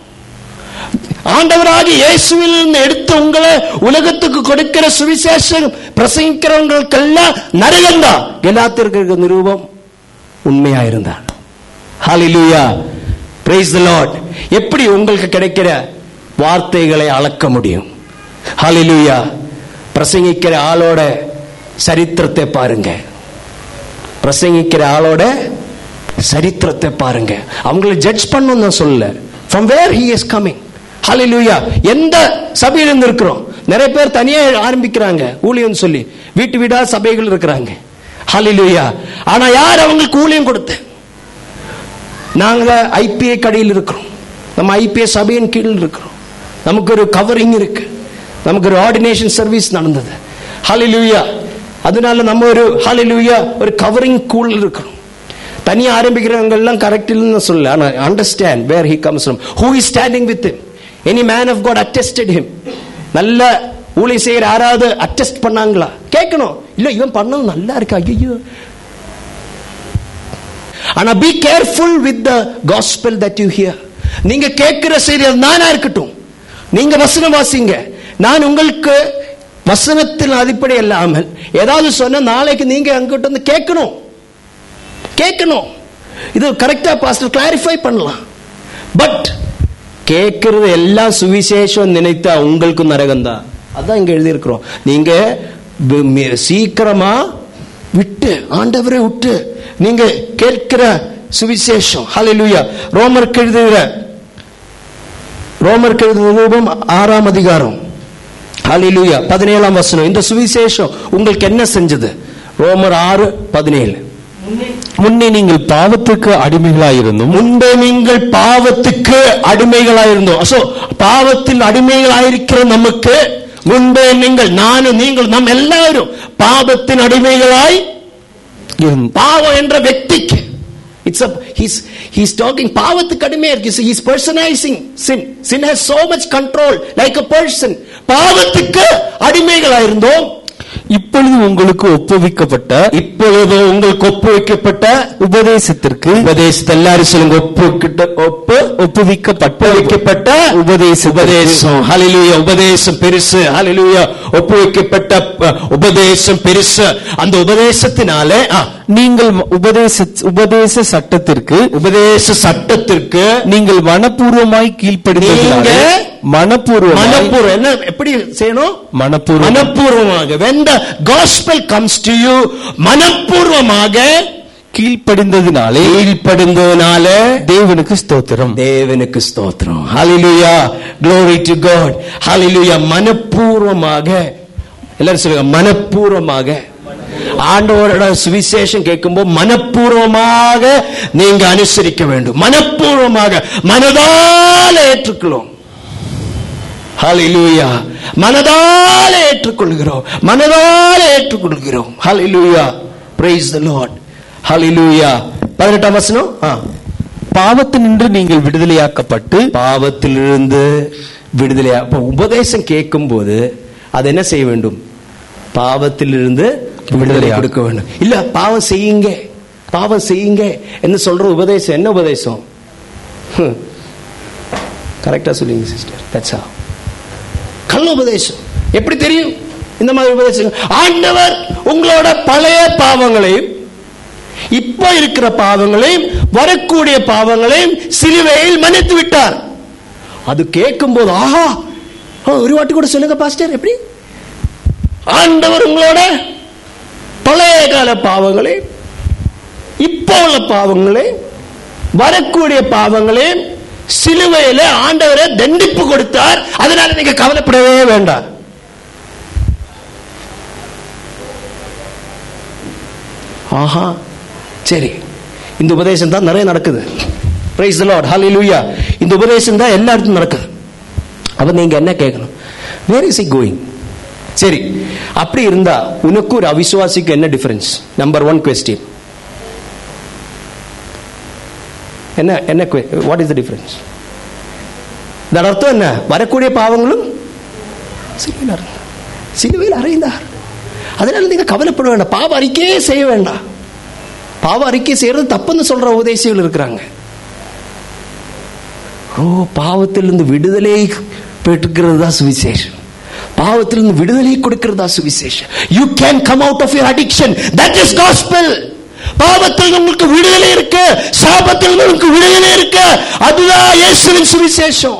Speaker 1: ஆண்டவராக இயேசுவில் இருந்து எடுத்து உங்களை உலகத்துக்கு கொடுக்கிற சுவிசேஷம் பிரசங்கிக்கிறவங்களுக்கெல்லாம் நரகந்தா எல்லாத்திற்கு நிரூபம் உண்மையா இருந்தார் ஹalleluya praise the lord எப்படி உங்களுக்கு கிடைக்கிற வார்த்தைகளை அளக்க முடியும் ஹalleluya பிரசங்கிக்கிற ஆளோட சரித்திரத்தை பாருங்க பிரசங்கிக்கிற ஆளோட சரித்திரத்தை பாருங்க அவங்களை ஜட்ஜ் பண்ணணும் நான் சொல்ல from where he is coming ஹalleluya எந்த சபையில இருந்து இருக்கிறோம் நிறைய பேர் தனியா ஆரம்பிக்கிறாங்க ஊழியம் சொல்லி வீட்டு வீடா சபைகள் இருக்கிறாங்க ஹalleluya ஆனா யார் அவங்களுக்கு ஊழியம் கொடுத்து நாங்க ஐபிஏ கடையில் இருக்கிறோம் நம்ம ஐபிஏ சபையின் கீழ் இருக்கிறோம் நமக்கு ஒரு கவரிங் இருக்கு நமக்கு ஒரு ஆர்டினேஷன் சர்வீஸ் நடந்தது ஹalleluya அதனால நம்ம ஒரு ஹalleluya ஒரு கவரிங் கூல் இருக்கிறோம் தனியா ஆரம்பிக்கிறவங்க எல்லாம் கரெக்ட் இல்லைன்னு சொல்ல ஆனா understand where he comes from who is standing with him any man of God attested him நல்ல ஊழி செய்யற யாராவது அட்டெஸ்ட் பண்ணாங்களா கேட்கணும் இல்ல இவன் பண்ணது நல்லா இருக்கு ஐயோ ஆனா be careful with the gospel that you hear நீங்க கேட்கிற செய்தி அது நானா இருக்கட்டும் நீங்க வசனம் வாசிங்க நான் உங்களுக்கு வசனத்தின் அடிப்படை இல்லாமல் ஏதாவது சொன்ன நாளைக்கு நீங்க அங்கிட்ட வந்து கேட்கணும் கேட்கணும் இது கரெக்டா பாஸ்டர் கிளாரிஃபை பண்ணலாம் பட் கேட்கறது எல்லாம் சுவிசேஷம் நினைத்தா உங்களுக்கும் நரகம்தான் அதான் இங்க எழுதியிருக்கிறோம் நீங்க வி- மி- சீக்கிரமா விட்டு ஆண்டவரை விட்டு நீங்க கேட்கிற சுவிசேஷம் ஹalleluya ரோமருக்கு எழுதுகிற ரோமருக்கு எழுதுகிற ரூபம் ஆறாம் அதிகாரம் ஹalleluya பதினேழாம் வசனம் இந்த சுவிசேஷம் உங்களுக்கு என்ன செஞ்சது ரோமர் ஆறு பதினேழு
Speaker 2: முன்னே நீங்கள் பாவத்துக்கு அடிமைகளாயிருந்தும்
Speaker 1: முன்பே நீங்கள் பாவத்துக்கு அடிமைகளாயிருந்தோம் சோ பாவத்தில் அடிமைகளாயிருக்கிற நமக்கு முன்பே நீங்கள் நானும் நீங்கள் நம் எல்லாரும் பாவத்தின் அடிமைகளாய்
Speaker 2: இருந்-
Speaker 1: பாவம் என்ற వ్యక్తిக்கு இட்ஸ் ஹீஸ் ஹீஸ் டாக்கிங் பாவத்துக்கு அடிமையா இருக்கு he's personising sin sin has so much control like a person பாவத்துக்கு அடிமைகளாயிருந்தோம்
Speaker 2: இப்பொழுது உங்களுக்கு ஒப்புவிக்கப்பட்ட
Speaker 1: இப்பொழுது உங்களுக்கு ஒப்பு வைக்கப்பட்ட
Speaker 2: உபதேசத்திற்கு
Speaker 1: உபதேசத்தை எல்லாரும் சொல்லுங்க ஒப்பு கிட்ட ஒப்பு
Speaker 2: ஒப்புவிக்கப்பட்ட
Speaker 1: வைக்கப்பட்ட
Speaker 2: உபதேச
Speaker 1: உபதேசம் ஹalleluya உபதேசம் பெருசு ஹalleluya ஒப்புவிக்கப்பட்ட அஹ், உபதேசம் பெருசு அந்த உபதேசத்தினாலே ஆ,
Speaker 2: நீங்கள் உபதேச உபதேச சட்டத்திற்கு
Speaker 1: உபதேச சட்டத்திற்கு
Speaker 2: நீங்கள் மனப்பூர்வமாய் கீழ்ப்படிந்தீங்க
Speaker 1: நீங்க
Speaker 2: மனப்பூர்வமாய்
Speaker 1: மனப்பூர்வம் என்ன எப்படி செய்யணும்
Speaker 2: மனப்பூர்வம்
Speaker 1: மனப்பூர்வமாக when the gospel comes to you மனப்பூர்வமாக
Speaker 2: கீழ்ப்படிந்ததினாலே
Speaker 1: கீழ்ப்படிந்ததுனால
Speaker 2: தேவனுக்கு ஸ்தோத்திரம்
Speaker 1: தேவனுக்கு ஸ்தோத்திரம் ஹalleluya glory to god hallelujah மனப்பூர்வமாக எல்லாரும் சொல்லுங்க மனப்பூர்வமாக ஆண்டவரோட சுவிசேஷம் கேட்கும்போது மனப்பூர்வமாக நீங்க அனுசரிக்க வேண்டும் மனப்பூர்வமாக மனதால் ஏற்றுக்கொள்ளும் ஹalleluya மனதால் ஏற்றுக்கொள்கிறோம் மனதால் ஏற்றுக்கொள்கிறோம் ஹalleluya praise the lord ஹalleluya 18 வசனம் ஆ
Speaker 2: பாவத்தினின்று நீங்கள் விடுதலையாக்கப்பட்டு
Speaker 1: பாவத்திலிருந்து விடுதலை அப்ப உபதேசம் கேட்கும்போது அது என்ன செய்ய வேண்டும் பாவத்திலிருந்து விடுதலை கொடுக்க வேண்டும் இல்ல பாவம் செய்யுங்க பாவம் செய்யுங்க என்ன சொல்ற உபதேசம் என்ன உபதேசம் கரெக்டா சொல்லுங்க சிஸ்டர் தட்ஸ் கள்ள உபதேசம் எப்படி தெரியும் இந்த மாதிரி உபதேசம் ஆண்டவர் உங்களோட பழைய பாவங்களையும் இப்ப இருக்கிற பாவங்களையும் வரக்கூடிய பாவங்களையும் சிலுவையில் மன்னித்து விட்டார் அது கேட்கும்போது ஆஹா ஆ, ஒரு வாட்டி கூட சொல்லுங்க பாஸ்டர் எப்படி ஆண்டவர் உங்களோட பழைய கால பாவங்களை இப்போ உள்ள பாவங்களை வரக்கூடிய பாவங்களை சிலுவையில ஆண்டவரை தண்டிப்பு கொடுத்தார் அதனால நீங்க கவலைப்படவே வேண்டாம் ஆஹா சரி இந்த உபதேசம் தான் நிறைய நடக்குது பிரைஸ் தி லார்ட் ஹalleluya இந்த உபதேசம் தான் எல்லா இடத்துலயும் நடக்குது அப்ப நீங்க என்ன கேட்கணும் வேர் இஸ் இ கோயிங் சரி அப்படி இருந்தா உனக்கு ஒரு அவிசுவாசிக்கு என்ன டிஃபரன்ஸ் நம்பர் ஒன் கொஸ்டின் என்ன என்ன வாட் இஸ் த டிஃபரன்ஸ் இதன் அர்த்தம் என்ன வரக்கூடிய பாவங்களும் சிலுவையில் அறைந்தார் சிலுவையில் அறைந்தார் அதனால நீங்க கவலைப்பட வேண்டாம் பாவ அறிக்கையே செய்ய வேண்டாம் பாவ அறிக்கை செய்யறது தப்புன்னு சொல்ற உபதேசிகள் இருக்கிறாங்க ஓ பாவத்திலிருந்து விடுதலை பெற்றுக்கிறது தான் சுவிசேஷம் பாவத்திலிருந்து விடுதலை கொடுக்கிறது தான் சுவிசேஷம் you can come out of your addiction that is gospel பாவத்தில் உங்களுக்கு விடுதலை இருக்கு சாபத்தில் உங்களுக்கு விடுதலை இருக்கு அதுதான் இயேசுவின் சுவிசேஷம்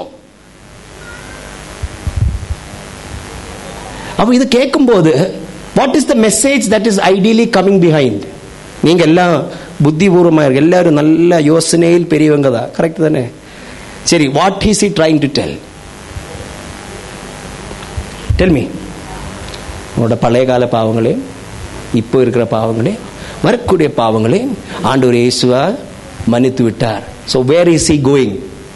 Speaker 1: அப்ப இது கேட்கும்போது what is the message that is ideally coming behind நீங்க எல்லாம் புத்திபூர்வமா இருக்கு எல்லாரும் நல்ல யோசனையில் பெரியவங்க தான் கரெக்ட் தானே சரி what is he trying to tell tell me உங்களோட பழைய கால பாவங்களையும் இப்போ இருக்கிற பாவங்களையும் வரக்கூடிய பாவங்களையும் ஆண்டவர் இயேசுவா மன்னித்து விட்டார் so where is he going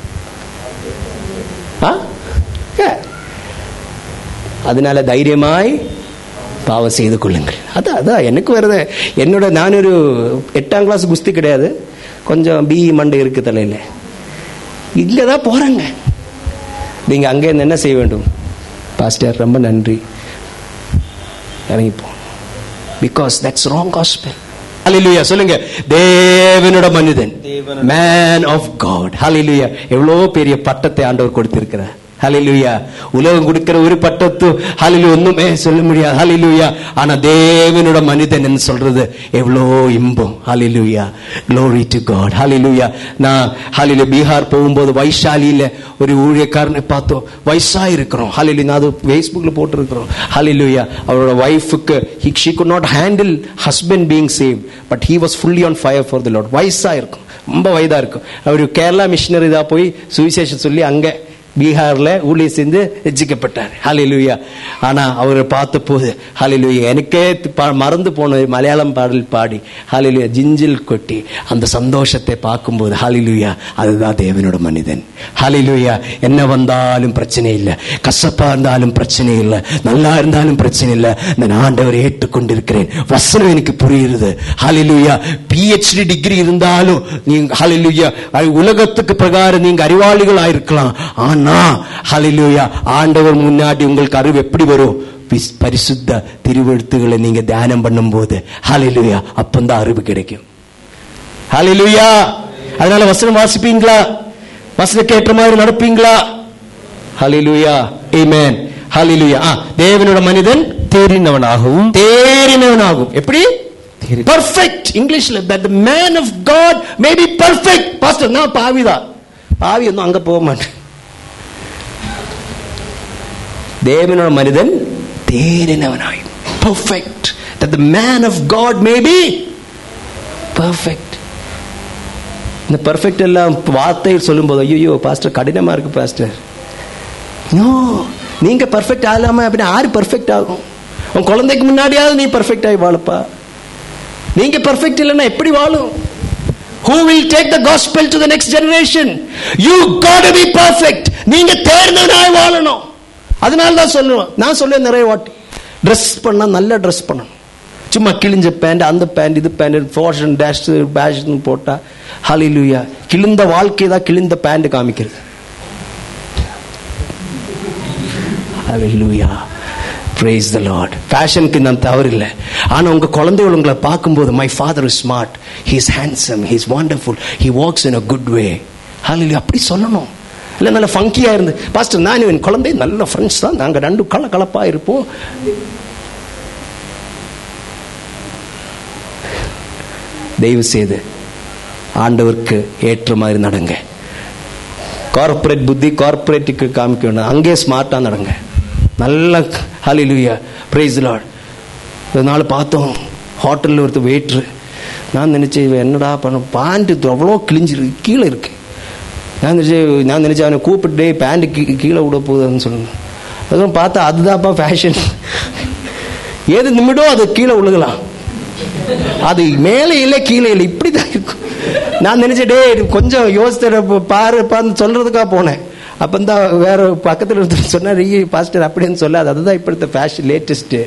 Speaker 1: அதனால தைரியமாய் பாவம் செய்து கொள்ளுங்கள் அதான் அதான் எனக்கு வருது என்னோட நான் ஒரு எட்டாம் கிளாஸ் குஸ்தி கிடையாது கொஞ்சம் பிஇ மண்டை இருக்கு தலையில் இங்கே தான் போகிறாங்க நீங்கள் அங்கே இருந்து என்ன செய்ய வேண்டும் பாஸ்டர் ரொம்ப நன்றி இறங்கிப்போம் because that's wrong gospel hallelujah சொல்லுங்க தேவனோட மனிதன் மேன் ஆஃப் காட் ஹalleluya எவ்வளவு பெரிய பட்டத்தை ஆண்டவர் கொடுத்திருக்கிறார் ஹalleluya உலகம் கொடுக்கிற ஒரு பட்டத்து ஹalleluya ஒண்ணுமே சொல்ல முடியாது ஹalleluya ஆனா தேவனோட மனிதன் என்று சொல்றது எவ்வளோ இன்பம் ஹalleluya glory to god ஹalleluya நான் ஹalleluya பீகார் போகும்போது வைஷாலியில ஒரு ஊழியக்காரனை பார்த்தோம் வயசா இருக்கிறோம் ஹalleluya நான் அது ஃபேஸ்புக்ல போட்டிருக்கிறோம் ஹalleluya அவரோட வைஃபுக்கு she could not handle husband being saved but he was fully on fire for the lord வயசா இருக்கும் ரொம்ப வயதா இருக்கும் அவர் கேரளா மிஷினரி தான் போய் சுவிசேஷம் சொல்லி அங்க பீகார்ல ஊழிய செஞ்சு ரசிக்கப்பட்டார் ஹalleluya ஆனா அவரை பார்த்த போது ஹalleluya எனக்கே ப- மறந்து போன மலையாளம் பாடல் பாடி ஹalleluya ஜிஞ்சில் கொட்டி அந்த சந்தோஷத்தை பார்க்கும்போது ஹalleluya அதுதான் தேவனோட மனிதன் ஹalleluya என்ன வந்தாலும் பிரச்சனை இல்லை கசப்பா இருந்தாலும் பிரச்சனை இல்லை நல்லா இருந்தாலும் பிரச்சனை இல்லை நான் ஆண்டவரை ஏற்றுக்கொண்டிருக்கிறேன் வசனம் எனக்கு புரியுது ஹalleluya PhD டிகிரி இருந்தாலும் நீங்க ஹalleluya அது உலகத்துக்கு பிரகாரம் நீங்க அறிவாளிகளா இருக்கலாம் ஆனா ஹalleluya ஆண்டவர் முன்னாடி உங்களுக்கு அறிவு எப்படி வரும் பிஸ்- பரிசுத்த திருவெழுத்துக்களை நீங்க தியானம் பண்ணும்போது ஹalleluya அப்பந்தான் அறிவு கிடைக்கும் ஹalleluya அதனால வசனம் வாசிப்பீங்களா வசனம் கேட்ட மாதிரி நடப்பீங்களா ஹalleluya amen ஹalleluya ஆ தேவனோட மனிதன்
Speaker 2: தேறினவனாகவும்
Speaker 1: தேறினவனாகும் எப்படி
Speaker 2: தேறி-
Speaker 1: பர்ஃபெக்ட் இங்கிலீஷ்ல that the man of god may be perfect pastor நான் பாவிதான் பாவி ஒன்றும் அங்க போக மாட்டேன் தேவனோட மனிதன் தேறினவனாய் perfect that the man of god may be perfect இந்த பர்ஃபெக்ட் எல்லாம் வார்த்தை சொல்லும்போது ஐயோ பாஸ்டர் கடினமா இருக்கு பாஸ்டர் நோ நீங்க பர்ஃபெக்ட் ஆகலாமா அப்படின்னு யாரு பர்ஃபெக்ட் ஆகும் உன் குழந்தைக்கு முன்னாடியாவது நீ பர்ஃபெக்ட் ஆகி வாழப்பா நீங்க பர்ஃபெக்ட் இல்லைன்னா எப்படி வாழும் who will take the gospel to the next generation you got to be perfect நீங்க தேர்ந்தவனாய் வாழணும் அதனால தான் சொல்லுவேன் நான் சொல்லுவேன் நிறைய வாட்டி ட்ரெஸ் பண்ணா நல்ல ட்ரெஸ் பண்ணணும் சும்மா கிழிஞ்ச பேண்ட் அந்த பேண்ட் இது பேண்ட் ஃபோஷன் டேஷ் பேஷன் போட்டா ஹalleluya கிழிந்த வாழ்க்கை தான் கிழிந்த பேண்ட் காமிக்கிறது ஹalleluya praise the lord ஃபேஷனுக்கு நான் தவறு இல்லை ஆனா உங்க குழந்தைகள் உங்களை பார்க்கும்போது my father is smart he is handsome he is wonderful he walks in a good way hallelujah அப்படி சொல்லணும் இல்லை நல்ல ஃபங்கியா இருந்து பாஸ்டர் நான் என் குழந்தை நல்ல ஃப்ரெண்ட்ஸ் தான் நாங்க ரெண்டு கல கலப்பா இருப்போம் தயவு செய்து ஆண்டவருக்கு ஏற்ற மாதிரி நடங்க கார்ப்பரேட் புத்தி கார்ப்பரேட்டுக்கு காமிக்க வேண்டாம் அங்கே ஸ்மார்ட்டா நடங்க நல்ல ஹalleluya praise the lord ஒரு நாள் பார்த்தோம் ஹோட்டலில் ஒருத்தர் வெயிட்ரு நான் நினைச்சேன் இவன் என்னடா பண்ண பேண்ட் அவ்வளோ கிழிஞ்சிருக்கு கீழே இருக்கு நான் நினைச்சேன் நான் நினைச்சேன் அவனை கூப்பிட்டு பேண்ட் கீழே விட போகுதுன்னு சொல்லணும் அதுவும் பார்த்தா அதுதான்ப்பா ஃபேஷன் ஏது நிமிடம் அது கீழே விழுகலாம் அது மேலே இல்லை கீழே இல்லை இப்படி தான் இருக்கும் நான் நினைச்சேன் டேய் இது கொஞ்சம் யோசித்த பாருப்பான்னு சொல்றதுக்காக போனேன் அப்போ தான் வேற பக்கத்தில் ஒருத்தர் சொன்னார் ஐயோ பாஸ்டர் அப்படின்னு சொல்லாது அதுதான் இப்படித்த ஃபேஷன் லேட்டஸ்ட்டு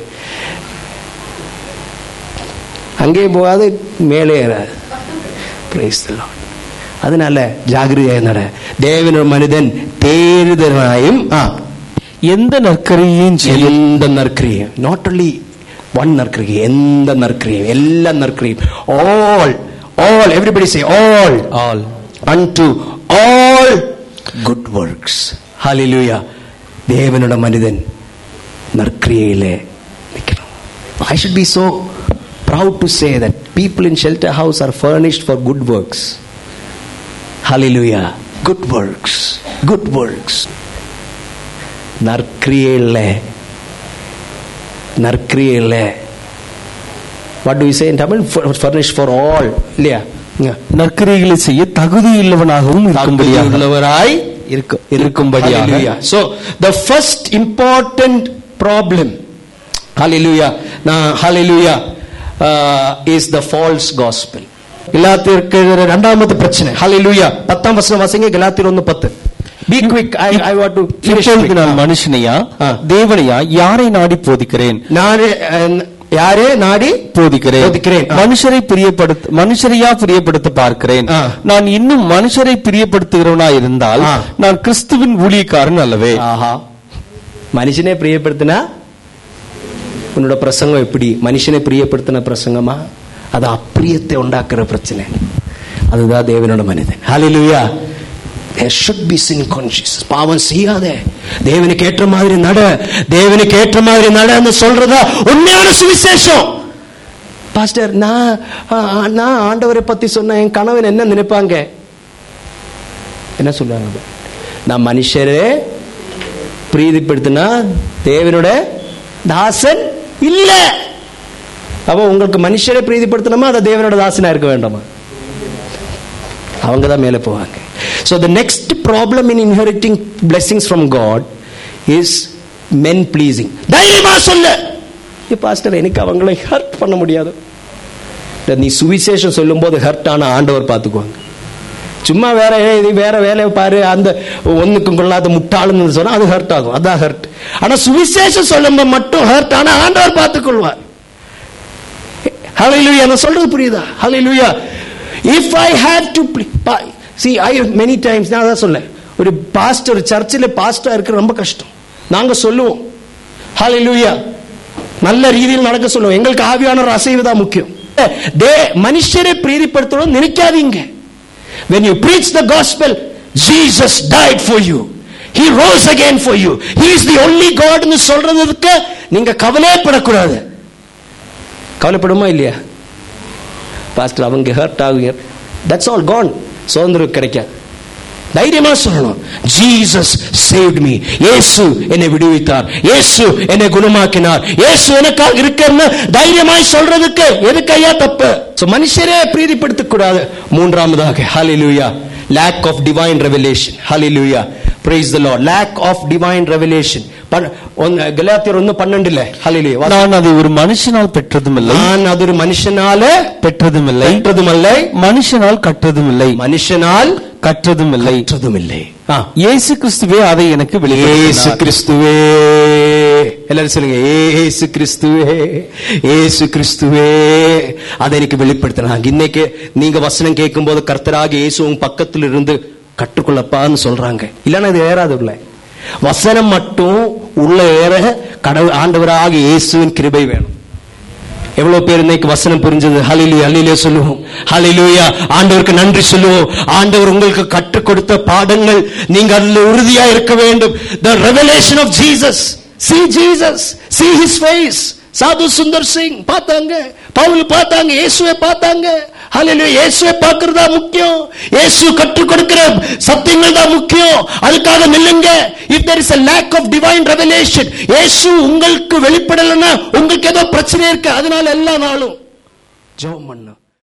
Speaker 1: அங்கேயும் போகாது மேலே ஏறாது பிரைஸ் அதனால ஜாகிரதையாக நட தேவனோட மனிதன் தேர்தலாயும் ஆ
Speaker 2: எந்த நற்கரையும் செய்ய
Speaker 1: எந்த நற்கிரியும் நாட் only ஒன் நற்கிரியை எந்த நற்கிரியும் எல்லா நற்கிரியும் all all everybody say all
Speaker 2: all
Speaker 1: unto all good works hallelujah தேவனோட மனிதன் நற்கிரியையிலே நிற்கணும் I should be so proud to say that people in shelter house are furnished for good works hallelujah good works good works நற்கிரியையில நற்கிரியையில what do we say in Tamil furnished for all இல்லையா இங்க.
Speaker 2: நற்கரைகளை செய்ய தகுதியுள்ளவனாகவும் இருக்கும்படியாக
Speaker 1: உள்ளவராய்
Speaker 2: இருக்க இருக்கும்படியாக
Speaker 1: Hallelujah. So the first important problem, hallelujah, now hallelujah, uh, is the false gospel. கலாத்திற்கு இரண்டாமது பிரச்சனை ஹalleluya பத்தாம் வசனம் வாசிங்க கலாத்தியர் ஒன்று பத்து be quick I I want to
Speaker 2: இப்பொழுது நான் மனுஷனையா
Speaker 1: ஆ.
Speaker 2: தேவனையா யாரை நாடி போதிக்கிறேன்
Speaker 1: நானே அஹ், யாரே நாடி
Speaker 2: போதிக்கிறேன்
Speaker 1: போதிக்கிறேன். ஆ.
Speaker 2: மனுஷரை பிரியப்படுத்த மனுஷரையா பிரியப்படுத்த பார்க்கிறேன்
Speaker 1: ஆ.
Speaker 2: நான் இன்னும் மனுஷரை பிரியப்படுத்துகிறவனா இருந்தால்
Speaker 1: ஆ.
Speaker 2: நான் கிறிஸ்துவின் ஊழியக்காரன் அல்லவே
Speaker 1: ஆஹா மனுஷனே பிரியப்படுத்தினா உன்னோட பிரசங்கம் எப்படி மனுஷனை பிரியப்படுத்தின பிரசங்கமா அது அப்பிரியத்தை உண்டாக்குற பிரச்சனை அதுதான் தேவனோட மனிதன் ஹalleluya there should be sin conscious பாவம் செய்யாதே தேவனுக்கு ஏற்ற மாதிரி நட தேவனுக்கு ஏற்ற மாதிரி நடன்னு சொல்றதா உண்மையான சுவிசேஷம் பாஸ்டர் நான் ஆ, நான் ஆண்டவரை பத்தி சொன்ன என் கணவன் என்ன நினைப்பாங்க என்ன சொல்லுவாங்க நான் மனுஷரே பிரீதிப்படுத்தினா தேவனோட தாசன் இல்ல அப்போ உங்களுக்கு மனுஷரை பிரீதிப்படுத்தணுமா அதை தேவனோட தாசனா இருக்க வேண்டாமா அவங்க தான் மேலே போவாங்க so the next problem in inheriting blessings from God is men pleasing தைரியமா சொல்லு பாஸ்டர் எனக்கு அவங்களை ஹர்ட் பண்ண முடியாது இல்ல, நீ சுவிசேஷம் சொல்லும்போது ஹர்ட் ஆன ஆண்டவர் பார்த்துக்குவாங்க சும்மா வேற ஏய், இது வேற வேலையை பாரு அந்த ஒண்ணுக்கும் கொள்ளாத முட்டாளுன்னு சொன்னா அது ஹர்ட் ஆகும் அதான் ஹர்ட் ஆனா சுவிசேஷம் சொல்லும்போது மட்டும் ஹர்ட் ஆனா ஆண்டவர் பார்த்துக்கொள்வார் ஹalleluya நான் சொல்றது புரியுதா hallelujah if I have to see I many times நான் அதான் சொல்லேன் ஒரு பாஸ்டர் சர்ச்சில் பாஸ்டர் இருக்க ரொம்ப கஷ்டம் நாங்க சொல்லுவோம் ஹalleluya நல்ல ரீதியில் நடக்க சொல்லுவோம் எங்களுக்கு ஆவியானவர் அசைவு தான் முக்கியம் தே மனுஷரை பிரீதிப்படுத்தணும் நினைக்காதீங்க when you preach the gospel jesus died for you he rose again for you he is the only god னு சொல்றதுக்கு நீங்க கவலைப்படக்கூடாது கவலைப்படுமா இல்லையா பாஸ்டர் அவங்க ஹர்ட் ஆகுங்க தட்ஸ் ஆல் கான் சுதந்திரம் கிடைக்காது தைரியமா சொல்லணும் ஜீசஸ் சேவ்ட் மீ இயேசு என்னை விடுவித்தார் இயேசு என்னை குணமாக்கினார் இயேசு எனக்காக இருக்கன்னு தைரியமாய் சொல்றதுக்கு எதுக்கு ஐயா தப்பு So, மனுஷரே பிரீதிப்படுத்தக் கூடாது மூன்றாவதாக ஹalleluya lack of divine revelation hallelujah praise the lord lack of divine revelation பன்- ஒன்னு- கலாத்தியர் ஒன்னு பன்னெண்டுல hallelujah
Speaker 2: நான் அதை ஒரு மனுஷனால் பெற்றதுமில்லை
Speaker 1: நான் அது ஒரு மனுஷனால
Speaker 2: பெற்றதுமில்லை
Speaker 1: பெற்றதுமல்ல
Speaker 2: மனுஷனால் கற்றதுமில்லை
Speaker 1: மனுஷனால்
Speaker 2: கற்றதுமில்லை
Speaker 1: பெற்றதுமில்லை ஆ
Speaker 2: இயேசு கிறிஸ்துவே அதை எனக்கு
Speaker 1: ஏசு
Speaker 2: வெளிப்படுத்தினார்
Speaker 1: கிறிஸ்துவே எல்லாரும் சொல்லுங்க ஏசு கிறிஸ்துவே ஏசு கிறிஸ்துவே அதை எனக்கு வெளிப்படுத்தினாங்க இன்னைக்கு நீங்க வசனம் கேட்கும் போது கர்த்தராக இயேசு உங்க பக்கத்துல இருந்து கற்றுக்கொள்ளப்பான்னு சொல்றாங்க இல்லன்னா இது ஏறாது உள்ள வசனம் மட்டும் உள்ள ஏற கடவுள் ஆண்டவராக இயேசுவின் கிருபை வேணும் எவ்வளவு பேர் இன்னைக்கு வசனம் புரிஞ்சது ஹalleluya ஹalleluya சொல்லுவோம் ஹalleluya ஆண்டவருக்கு நன்றி சொல்லுவோம் ஆண்டவர் உங்களுக்கு கற்றுக் கொடுத்த பாடங்கள் நீங்க அதில் உறுதியா இருக்க வேண்டும் the revelation of jesus see jesus see his face சாது சுந்தர் சிங் பார்த்தாங்க பவுல் பார்த்தாங்க இயேசுவை பார்த்தாங்க ஹalleluya இயேசுவை பார்க்கிறதா முக்கியம் இயேசு கற்றுக் கொடுக்கிற சத்தியங்கள் தான் முக்கியம் அதுக்காக நில்லுங்க if there is a lack of divine revelation இயேசு உங்களுக்கு வெளிப்படலைன்னா உங்களுக்கு ஏதோ பிரச்சனை இருக்கு அதனால எல்லா நாளும் ஜெபம் பண்ணு